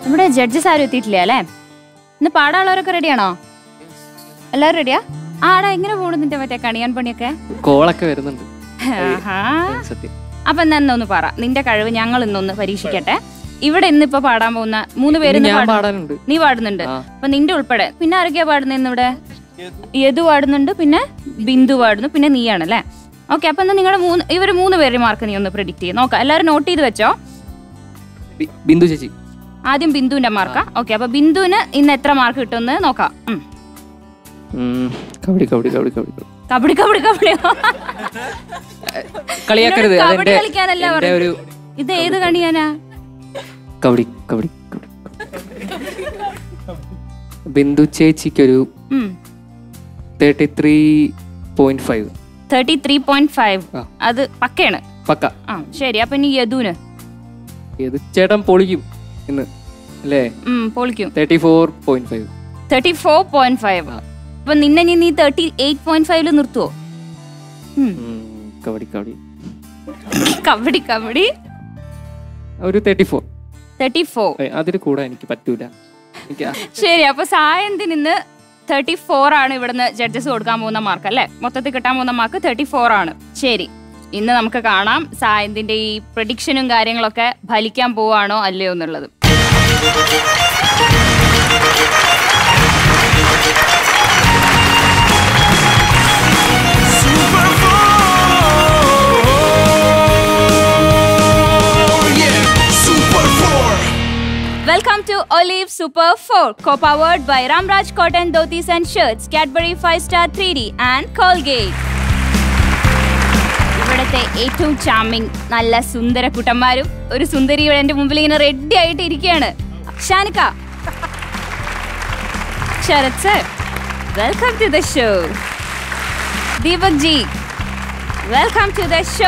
നമ്മുടെ ജഡ്ജസ് ആരും എത്തിയിട്ടില്ല അല്ലേ ഇന്ന് പാടാനുള്ളവരൊക്കെ റെഡിയാണോ എല്ലാവരും റെഡിയാ ആടാ എങ്ങനെ പോണു നിന്റെ മറ്റേ കണിയാൻ പണിയൊക്കെ കോളൊക്കെ വരുന്നുണ്ട് ആഹാ. സത്യം അപ്പൊ എന്നാ ഇന്നൊന്ന് പറ നിന്റെ കഴിവ് ഞങ്ങൾ ഇന്നൊന്ന് പരീക്ഷിക്കട്ടെ ഇവിടെ ഇന്നിപ്പോ പാടാൻ പോകുന്ന മൂന്ന് പേര് ഇന്ന് ഞാൻ പാടും. പാടാനുണ്ട് നീ പാടുന്നുണ്ട് ആ. അപ്പൊ നിന്റെ ഉൾപ്പെടെ പിന്നെ ആരൊക്കെയാ പാടുന്നത് ഇന്നിവിടെ യദു പാടുന്നുണ്ട് പിന്നെ ബിന്ദു പാടുന്നു പിന്നെ നീയാണ് അല്ലേ ഓക്കെ അപ്പൊ എന്നാ നിങ്ങളുടെ മൂന്ന് ഇവര് മൂന്ന് പേരുടെ മാർക്ക് നീ ഒന്ന് പ്രിഡിക്ട് ചെയ്യും നോക്കാം എല്ലാവരും നോട്ട് ചെയ്ത് വെച്ചോ ബി- ബിന്ദു ചേച്ചി ആദ്യം ബിന്ദുവിന്റെ മാർക്കാ ഓക്കെ അപ്പൊ ബിന്ദുവിന് ഇന്ന് എത്ര മാർക്ക് കിട്ടുമെന്ന് നോക്കാം ഉം. ഉം, കബഡി കബഡി കബഡി കബഡി കബഡി. കബഡി കബഡി കബഡി കളിയാക്കരുത് എന്നോട് കബഡി അതെന്റെ കളിക്കാനല്ല എന്റെ പറഞ്ഞത്. ഒരു ഇത് ഏത് കണിയാനാ കബഡി കബഡി കബഡി ബിന്ദു ചേച്ചിക്കൊരു ഉം thirty three point five thirty three point five ആ. അത് പക്കയാണ് പക്ക ആ ശരി അപ്പൊ ഇനി യദുവിന് ഏത് ചേട്ടൻ പൊളിക്കും ഇന്ന് അല്ലേ ഉം പൊളിക്കും thirty four point five thirty four point five അപ്പൊ നിന്നെ ഇനി നീ തേർട്ടി എയ്റ്റ് പോയിന്റ് ഫൈവില് നിർത്തുവോ ഉം. കബഡി കബഡി കബഡി കബഡി ഒരു തേർട്ടി ഫോർ തേർട്ടി ഫോർ അതിൽ കൂടെ എനിക്ക് പറ്റൂല എനിക്ക് ആ- ശരി അപ്പൊ സായന്തിന് ഇന്ന് തേർട്ടി ഫോർ ആണ് ഇവിടുന്ന് ജഡ്ജസ് കൊടുക്കാൻ പോകുന്ന മാർക്ക് അല്ലെ മൊത്തത്തിൽ കിട്ടാൻ പോകുന്ന മാർക്ക് തേർട്ടി ഫോർ ആണ് ശരി ഇന്ന് നമുക്ക് കാണാം സായന്തിന്റെ ഈ പ്രഡിക്ഷനും കാര്യങ്ങളൊക്കെ ഫലിക്കാൻ പോവാണോ അല്ലയോ എന്നുള്ളത് Welcome to Olive Super 4, co-powered by Ramraj Cotton Dhotis and Shirts, Cadbury 5 Star 3D and Colgate. ഇവിടുത്തെ ഏറ്റവും ചാമിങ് നല്ല സുന്ദര കുട്ടന്മാരും ഒരു സുന്ദരി എന്റെ മുമ്പിൽ ഇങ്ങനെ റെഡി ആയിട്ട് ഇരിക്കുകയാണ് ഷാനിക്ക Sharath sir welcome to the show Deepak ji welcome to the show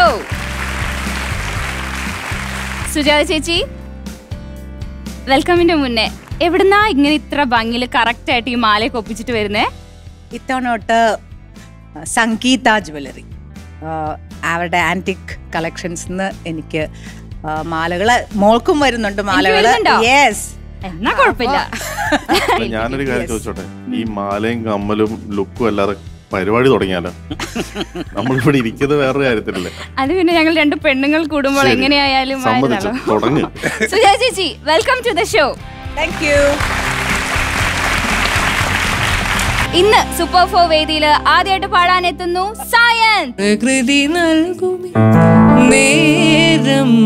Sujatha ചേച്ചി വെൽക്കമിന്റെ മുന്നേ എവിടുന്നാ ഇങ്ങനെ ഇത്ര ഭംഗിയിൽ കറക്റ്റ് ആയിട്ട് ഈ മാലയൊക്കെ ഒപ്പിച്ചിട്ട് വരുന്നേ ഇത്തവണ സംഗീത ജ്വല്ലറി അവരുടെ ആന്റിക് കളക്ഷൻസ് എനിക്ക് ആ, മാലകള് മോൾക്കും വരുന്നുണ്ട് മാലകള് വരുന്നുണ്ടോ? യെസ് എന്നാ കുഴപ്പമില്ല അല്ല, ഞാനൊരു കാര്യം ചോദിച്ചോട്ടെ ഈ മാലയും കമ്മലും ലുക്കും അല്ലാതെ പരിപാടി തുടങ്ങിയാലോ നമ്മളിവിടെ ഇരിക്കുന്നത് വേറൊരു കാര്യത്തിലല്ലേ അത് പിന്നെ ഞങ്ങൾ രണ്ട് പെണ്ണുങ്ങൾ കൂടുമ്പോൾ ശരി. എങ്ങനെയായാലും സമ്മതിച്ചു ആയിരുന്നല്ലോ. തുടങ്ങ് സുജാത ചേച്ചി welcome to the show thank you ഇന്ന് സൂപ്പർ ഫോർ വേദിയിൽ ആദ്യമായിട്ട് പാടാൻ എത്തുന്നു സായൻ പ്രകൃതി നൽകും നേരം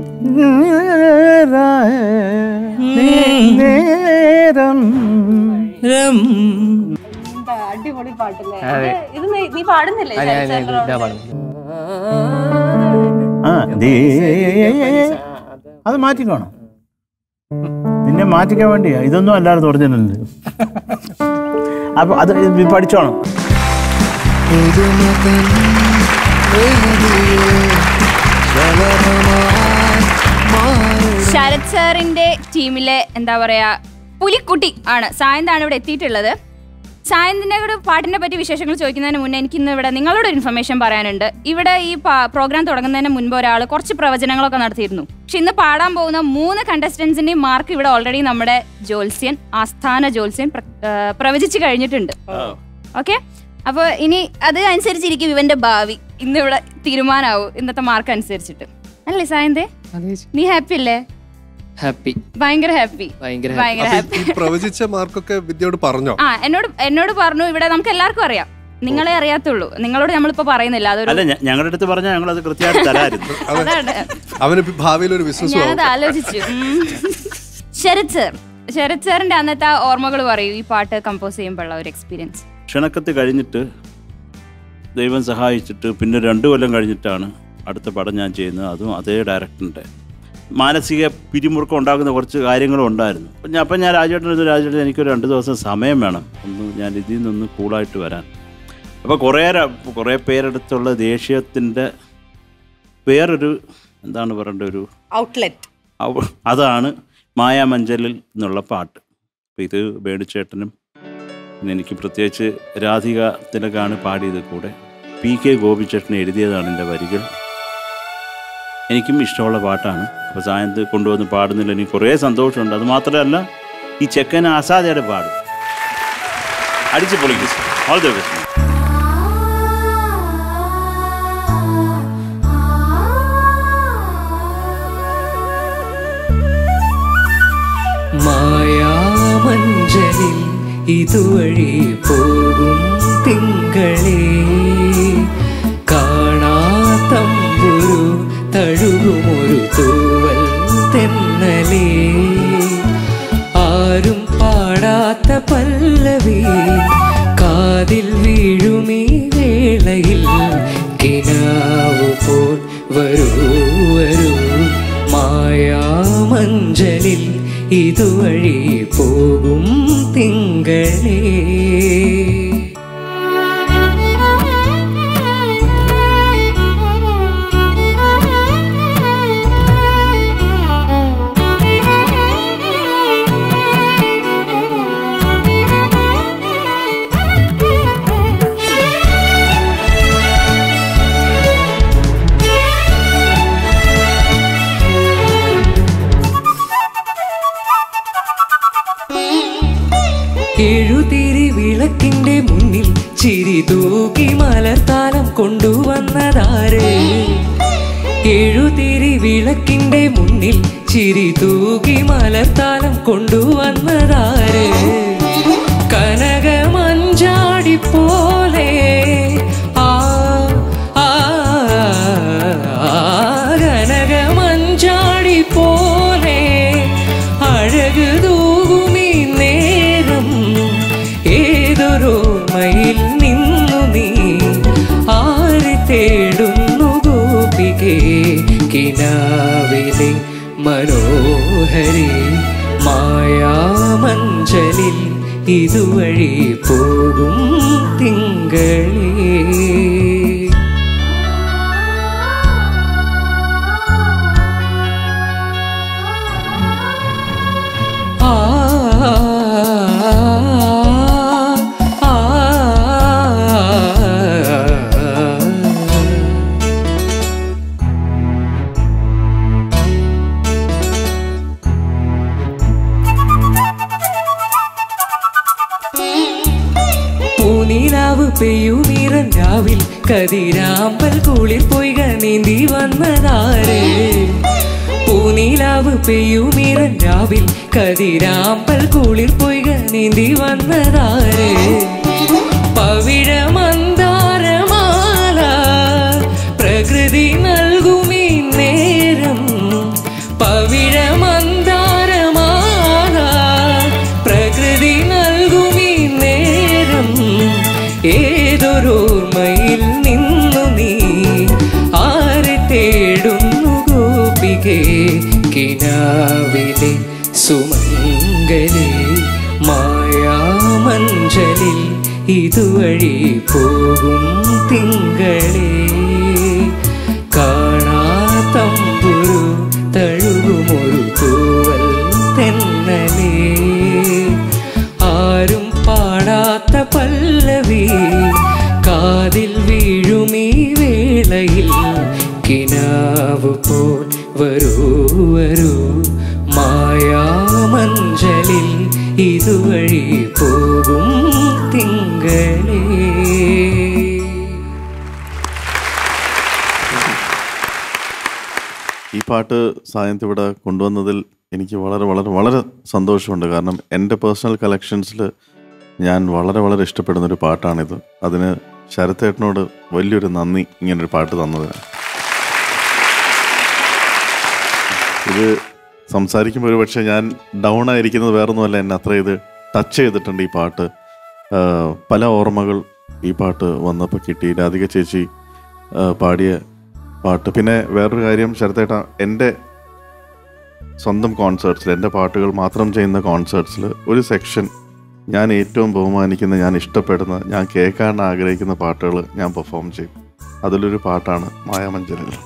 രം അടിപൊളി പാട്ടല്ലേ ഇത് നീ പാടുന്നില്ലേ ആ ദേ അത് മാറ്റിക്കോണം നിന്നെ മാറ്റിക്കാൻ വേണ്ടിയാ ഇതൊന്നും അല്ലാതെ ഒറിജിനൽ അപ്പൊ അത് ഇത് പഠിച്ചോണം പുതുമകൻ വേദിയെ ശലഭമായി മാറും ശരത് സാറിന്റെ ടീമിലെ എന്താ പറയാ പുലിക്കുട്ടി ആണ് സായന്താണ് ഇവിടെ എത്തിയിട്ടുള്ളത് സായന്തിന്റെ കൂടെ പാട്ടിനെ പറ്റി വിശേഷങ്ങൾ ചോദിക്കുന്നതിന് മുന്നേ എനിക്ക് ഇന്ന് ഇവിടെ നിങ്ങളോട് ഒരു ഇൻഫർമേഷൻ പറയാനുണ്ട് ഇവിടെ ഈ പ്രോഗ്രാം തുടങ്ങുന്നതിന് മുൻപ് ഒരാൾ കുറച്ച് പ്രവചനങ്ങളൊക്കെ നടത്തിയിരുന്നു പക്ഷെ ഇന്ന് പാടാൻ പോകുന്ന മൂന്ന് കണ്ടസ്റ്റൻസിന്റെയും മാർക്ക് ഇവിടെ ഓൾറെഡി നമ്മുടെ ജോത്സ്യൻ ആസ്ഥാന ജോത്സ്യൻ പ്ര- ആ, പ്രവചിച്ചു കഴിഞ്ഞിട്ടുണ്ട് ഓക്കെ അപ്പോൾ ഇനി അത് അനുസരിച്ചിരിക്കും ഇവന്റെ ഭാവി ഇന്ന് ഇവിടെ തീരുമാനമാവും ഇന്നത്തെ മാർക്ക് അനുസരിച്ചിട്ട് അല്ലേ സായന്തേ നീ ഹാപ്പി അല്ലേ ഹാപ്പി ഭയങ്കര ഹാപ്പി ഭയങ്കര ഭയങ്കര അപ്പൊ ഹാപ്പി ഈ പ്രവചിച്ച മാർക്കൊക്കെ വിദ്യയോട് പറഞ്ഞോ ആ എന്നോട് എന്നോട് പറഞ്ഞു ഇവിടെ നമുക്ക് എല്ലാവർക്കും അറിയാം നിങ്ങളെ അറിയാത്തുള്ളൂ നിങ്ങളോട് നമ്മളിപ്പോ പറയുന്നില്ല അല്ല അതൊരു ഞ- ഞങ്ങളുടെ അടുത്ത് പറഞ്ഞാൽ ഞങ്ങൾ അത് കൃത്യമായിട്ട് തരായിരുന്നു അതാണ് അവന് ഇപ്പൊ ഭാവിയിൽ ഒരു ബിസിനസ് ഞാനത് ആലോചിച്ചു ഉം. ശരത് സർ ശരത് സാറിന്റെ അന്നത്തെ ഓർമ്മകൾ പറയൂ ഈ പാട്ട് കമ്പോസ് ചെയ്യുമ്പോഴുള്ള ഒരു എക്സ്പീരിയൻസ് ക്ഷണക്കത്ത് കഴിഞ്ഞിട്ട് ദൈവം സഹായിച്ചിട്ട് പിന്നെ രണ്ട് കൊല്ലം കഴിഞ്ഞിട്ടാണ് അടുത്ത പടം ഞാൻ ചെയ്യുന്നത് അതും അതേ ഡയറക്ടറിൻ്റെ മാനസിക പിരിമുറുക്കം ഉണ്ടാകുന്ന കുറച്ച് കാര്യങ്ങളും ഉണ്ടായിരുന്നു അപ്പം ഞാൻ അപ്പം ഞാൻ രാജേട്ടൻ രാജേട്ടൻ എനിക്കൊരു രണ്ട് ദിവസം സമയം വേണം ഒന്ന് ഞാൻ ഇതിൽ നിന്ന് കൂളായിട്ട് വരാൻ അപ്പോൾ കുറേ ര- കുറേ പേരെടുത്തുള്ള ദേഷ്യത്തിൻ്റെ വേറൊരു എന്താണ് പറയേണ്ട ഒരു ഔട്ട്ലെറ്റ് അവ- അതാണ് മായാമഞ്ചലിൽ എന്നുള്ള പാട്ട് അപ്പോൾ ഇത് വേണിച്ചേട്ടനും പിന്നെ എനിക്ക് പ്രത്യേകിച്ച് രാധിക തിലകാണ് പാടിയത് കൂടെ പി കെ ഗോപിച്ചേട്ടൻ എഴുതിയതാണ് എൻ്റെ വരികൾ എനിക്കും ഇഷ്ടമുള്ള പാട്ടാണ് അപ്പോൾ സായന്ത് കൊണ്ടുവന്ന് പാടുന്നില്ല എനിക്ക് കുറേ സന്തോഷമുണ്ട് അത് മാത്രമല്ല ഈ ചെക്കൻ അസാധ്യയുടെ പാടും അടിച്ച് പൊളിക്കും ഓൾ ദ ബെസ്റ്റ് മായാമഞ്ചലിൽ ഇതുവഴി പോകും തിങ്കളേ കാണാത്തമ്പുരു തഴുകുമൊരു തൂവൽ തെന്നലേ ആരും പാടാത്ത പല്ലവി കാതിൽ വീഴുമീ വേളയിൽ കിനാവ് പോൽ വരൂ വരൂ മായാമഞ്ചലിൽ ഇതുവഴി പോകും തിങ്കളേ എഴുതിരി വിളക്കിന്റെ മുന്നിൽ ചിരി തൂക്കി മലർത്താലം കൊണ്ടുവന്നതാര് എഴുതിരി വിളക്കിന്റെ മുന്നിൽ ചിരി തൂക്കി മലർത്താലം കൊണ്ടുവന്നതാര് കനകമഞ്ചാടി പോലെ ആ ആ, ആ, കനകമഞ്ചാടി പോലെ അഴക് തൂകുമീ നേരം ഏതൊരോർമ്മയിൽ നിന്നു നീ ആര് തേടുന്നു ഗോപികേ കിനാവിലെ മനോഹരി മായാമഞ്ചലിൽ ഇതുവഴി പോകും തിങ്കളേ ആ ആ പൂനിലാവ് പെയ്യുമീറൻ രാവിൽ കതിരാമ്പൽ കുളിർ പൊയ്ക നീന്തി വന്നതാര് പൂനിലാവ് പെയ്യുമീറൻ രാവിൽ കതിരാമ്പൽ കുളിർ പൊയ്ക നീന്തി വന്നതാര് പവിഴ മന്ദാരമാല പ്രകൃതി നൽകുമീ നേരം പവിഴ മന്ദാരമാല പ്രകൃതി നൽകുമീ നേരം ഏതൊരോർമ്മയിൽ നിന്നു നീ ആരെ തേടുന്നു ഗോപികേ കിനാവിലെ സുമംഗലേ മായാമഞ്ചലിൽ ഇതുവഴി പോകും തിങ്കളേ കാണാത്തമ്പുരു തഴുകുമൊരു തൂവൽ തെന്നലേ ആരും പാടാത്ത പല്ലവി കാതിൽ വീഴുമീ വേളയിൽ കിനാവ് പോൽ വരൂ വരൂ മായാമഞ്ചലിൽ ഇതുവഴി പോകും തിങ്കളേ ഈ പാട്ട് സായന്ത് ഇവിടെ കൊണ്ടുവന്നതിൽ എനിക്ക് വളരെ വളരെ വളരെ സന്തോഷമുണ്ട് കാരണം എൻ്റെ പേഴ്സണൽ കളക്ഷൻസിൽ ഞാൻ വളരെ വളരെ ഇഷ്ടപ്പെടുന്ന ഒരു പാട്ടാണിത് അതിന് ശരത്തേട്ടനോട് വലിയൊരു നന്ദി ഇങ്ങനൊരു പാട്ട് തന്നതിന് ഇത് സംസാരിക്കുമ്പോൾ ഒരു പക്ഷേ ഞാൻ ഡൗൺ ആയിരിക്കുന്നത് വേറൊന്നുമല്ല എന്നെ അത്ര ഇത് ടച്ച് ചെയ്തിട്ടുണ്ട് ഈ പാട്ട് ആ, പല ഓർമ്മകൾ ഈ പാട്ട് വന്നപ്പോൾ കിട്ടി രാധിക ചേച്ചി ആ, പാടിയ പാട്ട് പിന്നെ വേറൊരു കാര്യം ശരത്തേട്ട എൻ്റെ സ്വന്തം കോൺസേർട്സിൽ എൻ്റെ പാട്ടുകൾ മാത്രം ചെയ്യുന്ന കോൺസേർട്സിൽ ഒരു സെക്ഷൻ ഞാൻ ഏറ്റവും ബഹുമാനിക്കുന്ന ഞാൻ ഇഷ്ടപ്പെടുന്ന ഞാൻ കേൾക്കാൻ ആഗ്രഹിക്കുന്ന പാട്ടുകൾ ഞാൻ പെർഫോം ചെയ്യും അതിലൊരു പാട്ടാണ് മായാമഞ്ചലിൽ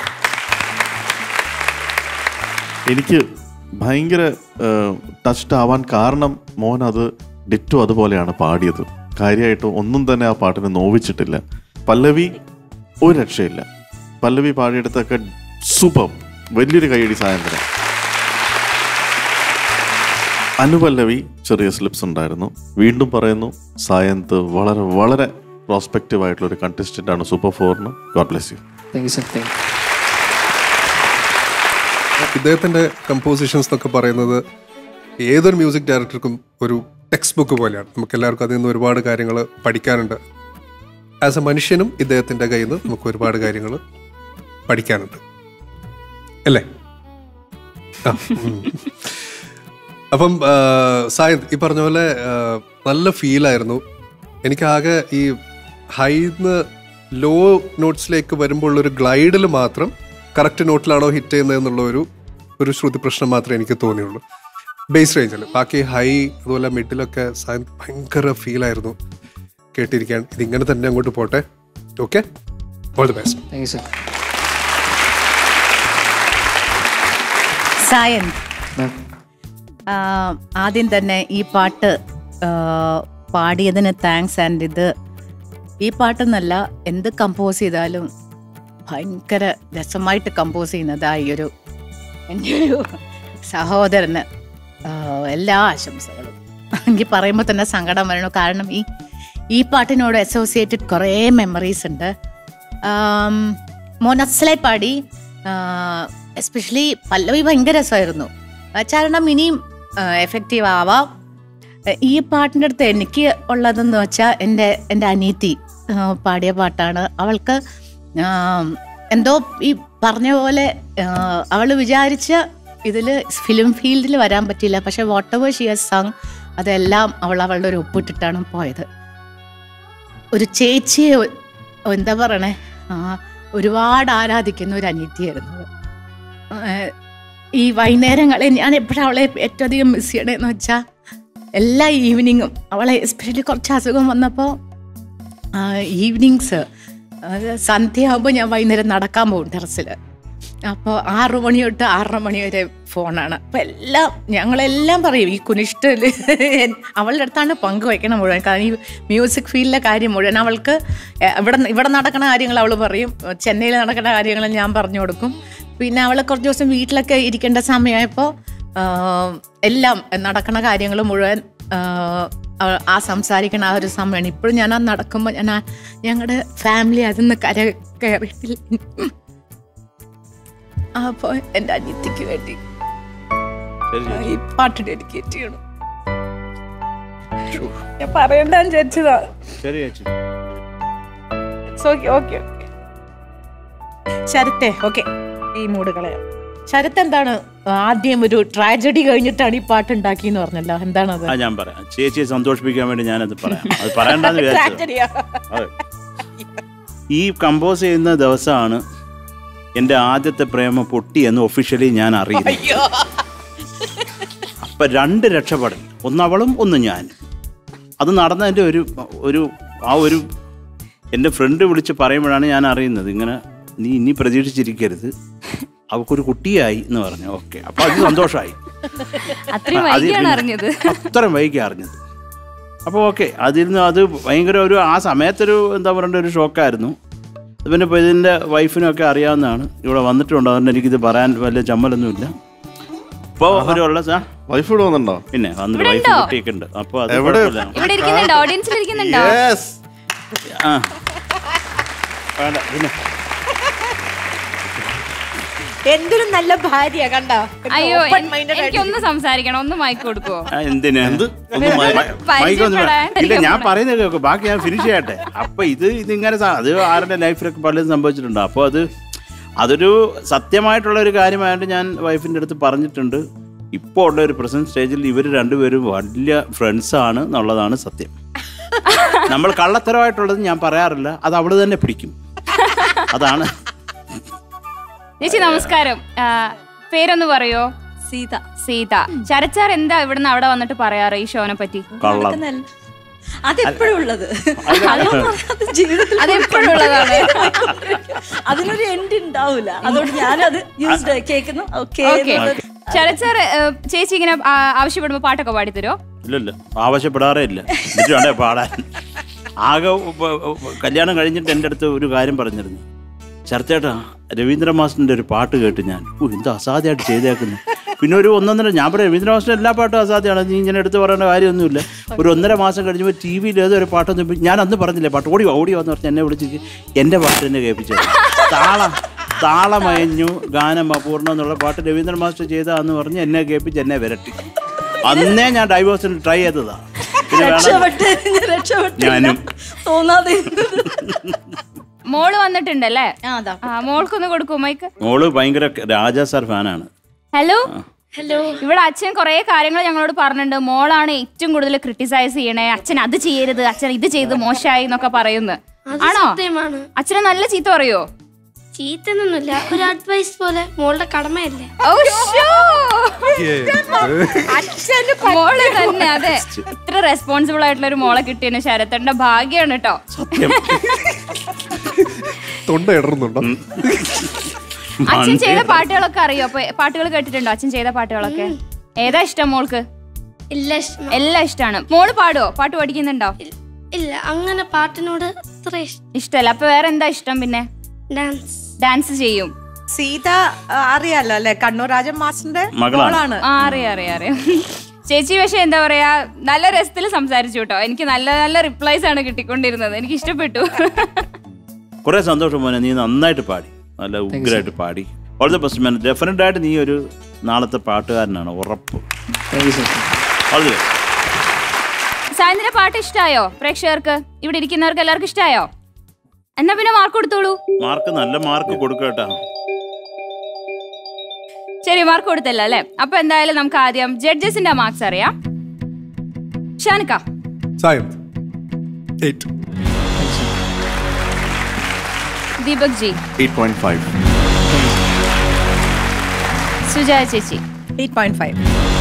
എനിക്ക് ഭയങ്കര ടച്ച്ഡ് ആവാൻ കാരണം മോൻ അത് ഡിറ്റോ അതുപോലെയാണ് പാടിയത് കാര്യമായിട്ട് ഒന്നും തന്നെ ആ പാട്ടിനെ നോവിച്ചിട്ടില്ല പല്ലവി ഒരു രക്ഷയില്ല പല്ലവി പാടിയെടുത്തൊക്കെ സൂപ്പർ വലിയൊരു കൈയടി സായന്ത്രം അനുപല്ലവി ചെറിയ സ്ലിപ്സ് ഉണ്ടായിരുന്നു വീണ്ടും പറയുന്നു സായന്ത് വളരെ വളരെ പ്രോസ്പെക്റ്റീവ് ആയിട്ടുള്ള ഒരു കണ്ടസ്റ്റന്റ് ആണ് സൂപ്പർ ഫോറിന് God bless you thank you sir thank ഇദ്ദേഹത്തിന്റെ കമ്പോസിഷൻസ് എന്നൊക്കെ പറയുന്നത് ഏതൊരു മ്യൂസിക് ഡയറക്ടർക്കും ഒരു ടെക്സ്റ്റ് ബുക്ക് പോലെയാണ് നമുക്ക് എല്ലാവർക്കും അതിൽ നിന്ന് ഒരുപാട് കാര്യങ്ങൾ പഠിക്കാനുണ്ട് ആസ് എ മനുഷ്യനും ഇദ്ദേഹത്തിന്റെ കയ്യിൽ നിന്ന് നമുക്ക് ഒരുപാട് കാര്യങ്ങൾ പഠിക്കാനുണ്ട് അല്ലേ ആ, ഉം. അപ്പം ആ, സായന്ത് ഈ പറഞ്ഞ പോലെ ആ, നല്ല ഫീലായിരുന്നു എനിക്കാകെ ഈ ഹൈന്ന് ലോ നോട്ട്സിലേക്ക് വരുമ്പോൾ ഒരു ഗ്ലൈഡിൽ മാത്രം കറക്റ്റ് നോട്ടിലാണോ ഹിറ്റ് ചെയ്യുന്നത് എന്നുള്ള ഒരു ഒരു ശ്രുതി പ്രശ്നം മാത്രമേ എനിക്ക് തോന്നിയുള്ളൂ ബേസ് റേഞ്ചിൽ ബാക്കി ഹൈ അതുപോലെ മിഡിലൊക്കെ സായന്ത് ഭയങ്കര ഫീലായിരുന്നു കേട്ടിരിക്കാൻ ഇതിങ്ങനെ തന്നെ അങ്ങോട്ട് പോട്ടെ okay all the best thank you sir Sayan ma'am ആ, ആദ്യം തന്നെ ഈ പാട്ട് ആ, പാടിയതിന് താങ്ക്സ് ആൻഡ് ഇത് ഈ പാട്ടെന്നല്ല എന്ത് കമ്പോസ് ചെയ്താലും ഭയങ്കര രസമായിട്ട് കമ്പോസ് ചെയ്യുന്നത് ആ ഈ ഒരു എൻ്റെ ഒരു സഹോദരന് ആ, എല്ലാ ആശംസകളും എനിക്ക് പറയുമ്പോൾ തന്നെ സങ്കടം വരണു കാരണം ഈ ഈ പാട്ടിനോട് അസോസിയേറ്റഡ് കുറേ മെമ്മറീസ് ഉണ്ട് ആം, മോനസ്ലെ പാടി എസ്പെഷ്യലി പല്ലവി ഭയങ്കര രസമായിരുന്നു ആ, കാരണം ഇനിയും എഫക്റ്റീവ് ആവാം ഏഹ് ഈ പാട്ടിൻ്റെ അടുത്ത് എനിക്ക് ഉള്ളതെന്ന് വെച്ചാൽ എൻ്റെ എൻ്റെ അനീതി ആഹ് പാടിയ പാട്ടാണ് അവൾക്ക് ആം, എന്തോ ഈ പറഞ്ഞ പോലെ അവൾ വിചാരിച്ച ഇതിൽ ഫിലിം ഫീൽഡിൽ വരാൻ പറ്റിയില്ല പക്ഷെ whatever she has sung അതെല്ലാം അവൾ അവളുടെ ഒരു ഒപ്പിട്ടിട്ടാണ് പോയത് ഒരു ചേച്ചിയെ ഒ- എന്താ പറയണേ ആ, ഒരുപാട് ആരാധിക്കുന്ന ഒരു അനീതിയായിരുന്നു ഏഹ് ഈ വൈകുന്നേരങ്ങളിൽ ഞാൻ എപ്പോഴും അവളെ ഏറ്റവും അധികം മിസ് ചെയ്യണേന്ന് വെച്ചാൽ എല്ലാ ഈവനിങ്ങും അവളെ എസ്പെഷ്യലി കുറച്ച് അസുഖം വന്നപ്പോൾ ഈവനിങ്സ് സന്ധ്യയാകുമ്പോൾ ഞാൻ വൈകുന്നേരം നടക്കാൻ പോകും ടെറസിൽ അപ്പോൾ ആറു മണി തൊട്ട് ആറര മണി വരെ ഫോണാണ് അപ്പം എല്ലാം ഞങ്ങളെല്ലാം പറയും ഈ കുനിഷ്ഠിൽ അവളുടെ അടുത്താണ് പങ്കുവയ്ക്കണം മുഴുവൻ കാരണം ഈ മ്യൂസിക് ഫീൽഡിലെ കാര്യം മുഴുവൻ അവൾക്ക് എ- ഇവിടെ ഇവിടെ നടക്കുന്ന കാര്യങ്ങൾ അവൾ പറയും ചെന്നൈയിൽ നടക്കുന്ന കാര്യങ്ങൾ ഞാൻ പറഞ്ഞു കൊടുക്കും പിന്നെ അവൾ കുറച്ച് ദിവസം വീട്ടിലൊക്കെ ഇരിക്കേണ്ട സമയമായപ്പോൾ എല്ലാം നടക്കുന്ന കാര്യങ്ങൾ മുഴുവൻ ആ, ആ- ആ സംസാരിക്കണ ആ ഒരു സമയമാണ് ഇപ്പോഴും ഞാൻ ആ നടക്കുമ്പോൾ ഞാൻ ആ ഞങ്ങളുടെ ഫാമിലി അതിന്ന് കര കയറിയിട്ടില്ല അപ്പോൾ എൻ്റെ അനിയത്തിക്ക് വേണ്ടി ശരി ആ, ചേച്ചി. ഈ പാട്ട് ഡെഡിക്കേറ്റ് ചെയ്യണം ഞാൻ പറയണ്ടെന്ന് വിചാരിച്ചതാ ശരി ചേച്ചി ഓക്കെ ഓക്കെ ശരത്തെ ഓക്കെ ഈ മൂഡ് കളയാം ശരത്ത് എന്താണ് ആദ്യം ഒരു ട്രാജഡി കഴിഞ്ഞിട്ടാണ് ഈ പാട്ട് ഉണ്ടാക്കിയെന്ന് പറഞ്ഞല്ലോ എന്താണത് ആ ഞാൻ പറയാം ചേച്ചിയെ സന്തോഷിപ്പിക്കാൻ വേണ്ടി ഞാനത് പറയാം അത് പറയണ്ടെന്ന് വിചാരിച്ചു ട്രാജഡിയാ അതെ ഈ കമ്പോസ് ചെയ്യുന്ന ദിവസമാണ് എൻ്റെ ആദ്യത്തെ പ്രേമം പൊട്ടി എന്ന് ഒഫീഷ്യലി ഞാൻ അറിയുന്നു അയ്യോ അപ്പൊ രണ്ട് രക്ഷപ്പെടൽ ഒന്ന് അവളും ഒന്ന് ഞാൻ അത് നടന്നതിൻ്റെ ഒരു ഒരു ആ ഒരു എൻ്റെ ഫ്രണ്ട് വിളിച്ച് പറയുമ്പോഴാണ് ഞാൻ അറിയുന്നത് ഇങ്ങനെ നീ ഇനി പ്രതീക്ഷിച്ചിരിക്കരുത് അവൾക്കൊരു കുട്ടിയായി എന്ന് പറഞ്ഞു ഓക്കെ അപ്പൊ അത് സന്തോഷമായി അത്രയും അത് വൈകിയാണ് പിന്നെ അറിഞ്ഞത് അത്രയും വൈകി അറിഞ്ഞത് അപ്പോൾ ഓക്കെ അതിൽ നിന്ന് അത് ഭയങ്കര ഒരു ആ സമയത്തൊരു എന്താ പറയണ്ട ഒരു ഷോക്കായിരുന്നു അത് പിന്നെ ഇപ്പോൾ ഇതിൻ്റെ വൈഫിനൊക്കെ അറിയാവുന്നതാണ് ഇവിടെ വന്നിട്ടുണ്ട് അതുകൊണ്ട് എനിക്കിത് പറയാൻ വലിയ ചമ്മലൊന്നുമില്ല ഇപ്പോൾ ഒരു ഉള്ള സാ വൈഫ് ഇവിടെ വന്നിട്ടുണ്ടോ പിന്നെ വന്നിട്ട് ഇവിടെ വൈഫ് ഉണ്ടോ? കുട്ടിയൊക്കെ ഉണ്ട് അപ്പോൾ അത് എവിടെ? കുഴപ്പമില്ല. ഇവിടെ ഇരിക്കുന്നുണ്ടോ ഓഡിയൻസിൽ ഇരിക്കുന്നുണ്ടോ യെസ് ആ വേണ്ട പിന്നെ എന്തൊരു നല്ല ഭാര്യ കണ്ട അയ്യോ എൻ- എനിക്കൊന്ന് സംസാരിക്കണം ഒന്ന് മൈക്ക് കൊടുക്കുവോ ആ, എന്തിന് എന്ത് ഒന്ന് മ- മ- മൈക്ക് ഒന്ന് വേ- പരിചയപ്പെടാൻ ഇല്ല ഞാൻ പറയുന്നത് കേൾക്കും ബാക്കി ഞാൻ ഫിനിഷ് ചെയ്യട്ടെ അപ്പൊ ഇത് ഇതിങ്ങനെ സ- അത് ആരുടെ ലൈഫിലൊക്കെ പലതും സംഭവിച്ചിട്ടുണ്ട് അപ്പോൾ അത് അതൊരു സത്യമായിട്ടുള്ള ഒരു കാര്യമായിട്ട് ഞാൻ വൈഫിൻ്റെ അടുത്ത് പറഞ്ഞിട്ടുണ്ട് ഇപ്പോൾ ഉള്ള ഒരു പ്രസന്റ് സ്റ്റേജിൽ ഇവർ രണ്ടുപേരും വലിയ ഫ്രണ്ട്സ് ആണ് എന്നുള്ളതാണ് സത്യം നമ്മൾ കള്ളത്തരമായിട്ടുള്ളത് ഞാൻ പറയാറില്ല അത് അവള് തന്നെ പിടിക്കും അതാണ് ചേച്ചി നമസ്കാരം ആ, പേരൊന്ന് പറയോ സീത സീത ശരച്ചാർ എന്താ ഇവിടുന്ന് അവിടെ വന്നിട്ട് പറയാറ് ഈ ഷോനെ പറ്റി കള്ളം അതെപ്പോഴും ഉള്ളത് അല്ല. അത് ജീവിതത്തിൽ അതെപ്പോഴും ഉള്ളതാണ്. അതിനൊരു എൻഡ് ഉണ്ടാവില്ല അതുകൊണ്ട് ഞാനത് യൂസ്ഡ് കേൾക്കുന്നു ഓക്കെ ഓക്കെ ശരച്ചാർ ചേച്ചി ഇങ്ങനെ ആ, ആവശ്യപ്പെടുമ്പോ പാട്ടൊക്കെ പാടിത്തരോ ഇല്ലല്ല ആവശ്യപ്പെടാറേ ഇല്ല എന്നിട്ട് വേണ്ടേ പാടാൻ ആകെ ഉപ്പ- ഉപ്പ- കല്യാണം കഴിഞ്ഞിട്ട് എൻ്റെ അടുത്ത് ഒരു കാര്യം പറഞ്ഞിരുന്നു ശരത്തേട്ടാ രവീന്ദ്ര മാസ്റ്ററിന്റെ ഒരു പാട്ട് കേട്ട് ഞാൻ ഓ എന്താ അസാധ്യമായിട്ട് ചെയ്തേക്കുന്നു പിന്നെ ഒരു ഒന്നൊന്നര ഞാൻ പറയാം രവീന്ദ്ര മാസ്റ്റർ എല്ലാ പാട്ടും അസാധ്യമാണ് നീ ഇങ്ങനെ എടുത്ത് പറയേണ്ട കാര്യമൊന്നുമില്ല ഒരു ഒന്നര മാസം കഴിഞ്ഞപ്പോൾ ടി വിയിൽ ഏതോ ഒരു പാട്ടൊന്നും ഇപ്പൊ- ഞാൻ അന്ന് പറഞ്ഞില്ലേ പാട്ട് ഓടി വാ, ഓടി വാന്ന് പറഞ്ഞ് എന്നെ വിളിച്ചിട്ട് എൻ്റെ പാട്ട് തന്നെ കേൾപ്പിച്ചത് താളം താളമയഞ്ഞു ഗാനം അപൂർണം എന്നുള്ള പാട്ട് രവീന്ദ്ര മാസ്റ്റർ ചെയ്താന്ന് പറഞ്ഞ് എന്നെ കേൾപ്പിച്ച് എന്നെ വിരട്ടി അന്നേ ഞാൻ ഡൈവേഴ്സിന് ട്രൈ ചെയ്തതാ പിന്നെ വേണം രക്ഷപ്പെട്ട് രക്ഷപ്പെട്ട് ഞാനും. തോന്നാതെ മോള് വന്നിട്ടുണ്ടല്ലേ ആ അതാ ആ മോൾക്കൊന്ന് കൊടുക്കൂ മൈക്ക് മോള് ഭയങ്കര രാജാ സാർ ഫാനാണ് ഹലോ ഹലോ ഇവിടെ അച്ഛൻ കുറെ കാര്യങ്ങൾ ഞങ്ങളോട് പറഞ്ഞിട്ടുണ്ട് മോളാണ് ഏറ്റവും കൂടുതൽ ക്രിട്ടിസൈസ് ചെയ്യണേ അച്ഛൻ അത് ചെയ്യരുത് അച്ഛൻ ഇത് ചെയ്ത് മോശമായി എന്നൊക്കെ പറയുന്നു ആണോ സത്യമാണ് അച്ഛനെ നല്ല ചീത്ത പറയോ ചീത്തന്നൊന്നുമില്ല ഒരു അഡ്വൈസ് പോലെ മോളുടെ കടമയല്ലേ ഓ, ശ്ശോ. മോള് തന്നെ അതെ ഇത്ര റെസ്പോൺസിബിൾ ആയിട്ടുള്ള ഒരു മോളെ കിട്ടിയതിന് ശരത്തേണ്ട ഭാഗ്യാണ് കേട്ടോ സത്യം തൊണ്ട ഇടറുന്നുണ്ടോ അച്ഛൻ ചെയ്ത പാട്ടുകളൊക്കെ അറിയോ അപ്പൊ പാട്ടുകൾ കേട്ടിട്ടുണ്ടോ അച്ഛൻ ചെയ്ത പാട്ടുകളൊക്കെ ഏതാ ഇഷ്ടം മോൾക്ക് ഇല്ല ഇഷ്ടം എല്ലാം ഇഷ്ടമാണ് മോള് പാടുവോ പാട്ട് പഠിക്കുന്നുണ്ടോ ഇല്ല അങ്ങനെ പാട്ടിനോട് അത്ര ഇഷ്ടം ഇഷ്ടമല്ല അപ്പൊ വേറെ എന്താ ഇഷ്ടം പിന്നെ ഡാൻസ് ഡാൻസ് ചെയ്യും സീത ആ, അറിയാലോ അല്ലെ കണ്ണൂർ രാജൻ മാസ്റ്ററിന്റെ മകളാണ്. മോളാണ് ആ അറിയാം അറിയാം അറിയാം ചേച്ചി പക്ഷെ എന്താ പറയാ നല്ല രസത്തിൽ സംസാരിച്ചു കേട്ടോ എനിക്ക് നല്ല നല്ല റിപ്ലൈസ് ആണ് കിട്ടിക്കൊണ്ടിരുന്നത് എനിക്ക് ഇഷ്ടപ്പെട്ടു കുറെ സന്തോഷം മോനെ നീ നന്നായിട്ട് പാടി നല്ല ഉഗ്രായിട്ട് പാടി all the best man definite ആയിട്ട് നീ ഒരു നാളത്തെ പാട്ടുകാരനാണ് ഉറപ്പ് thank you sir all the best സായന്തിന്റെ പാട്ട് ഇഷ്ടായോ പ്രേക്ഷകർക്ക് ഇവിടെ ഇരിക്കുന്നവർക്ക് എല്ലാവർക്കും ഇഷ്ടായോ എന്നാ പിന്നെ മാർക്ക് കൊടുത്തോളൂ മാർക്ക് നല്ല മാർക്ക് കൊടുക്കട്ടാ ശരി മാർക്ക് കൊടുത്തല്ല അല്ലെ അപ്പൊ എന്തായാലും നമുക്ക് ആദ്യം ജഡ്ജസിന്റെ മാർക്സ് അറിയാം ഷാനിക്ക Sayanth eight Deepak ji eight point five Sujaya ചേച്ചി എയ്റ്റ് പോയിന്റ് ഫൈവ്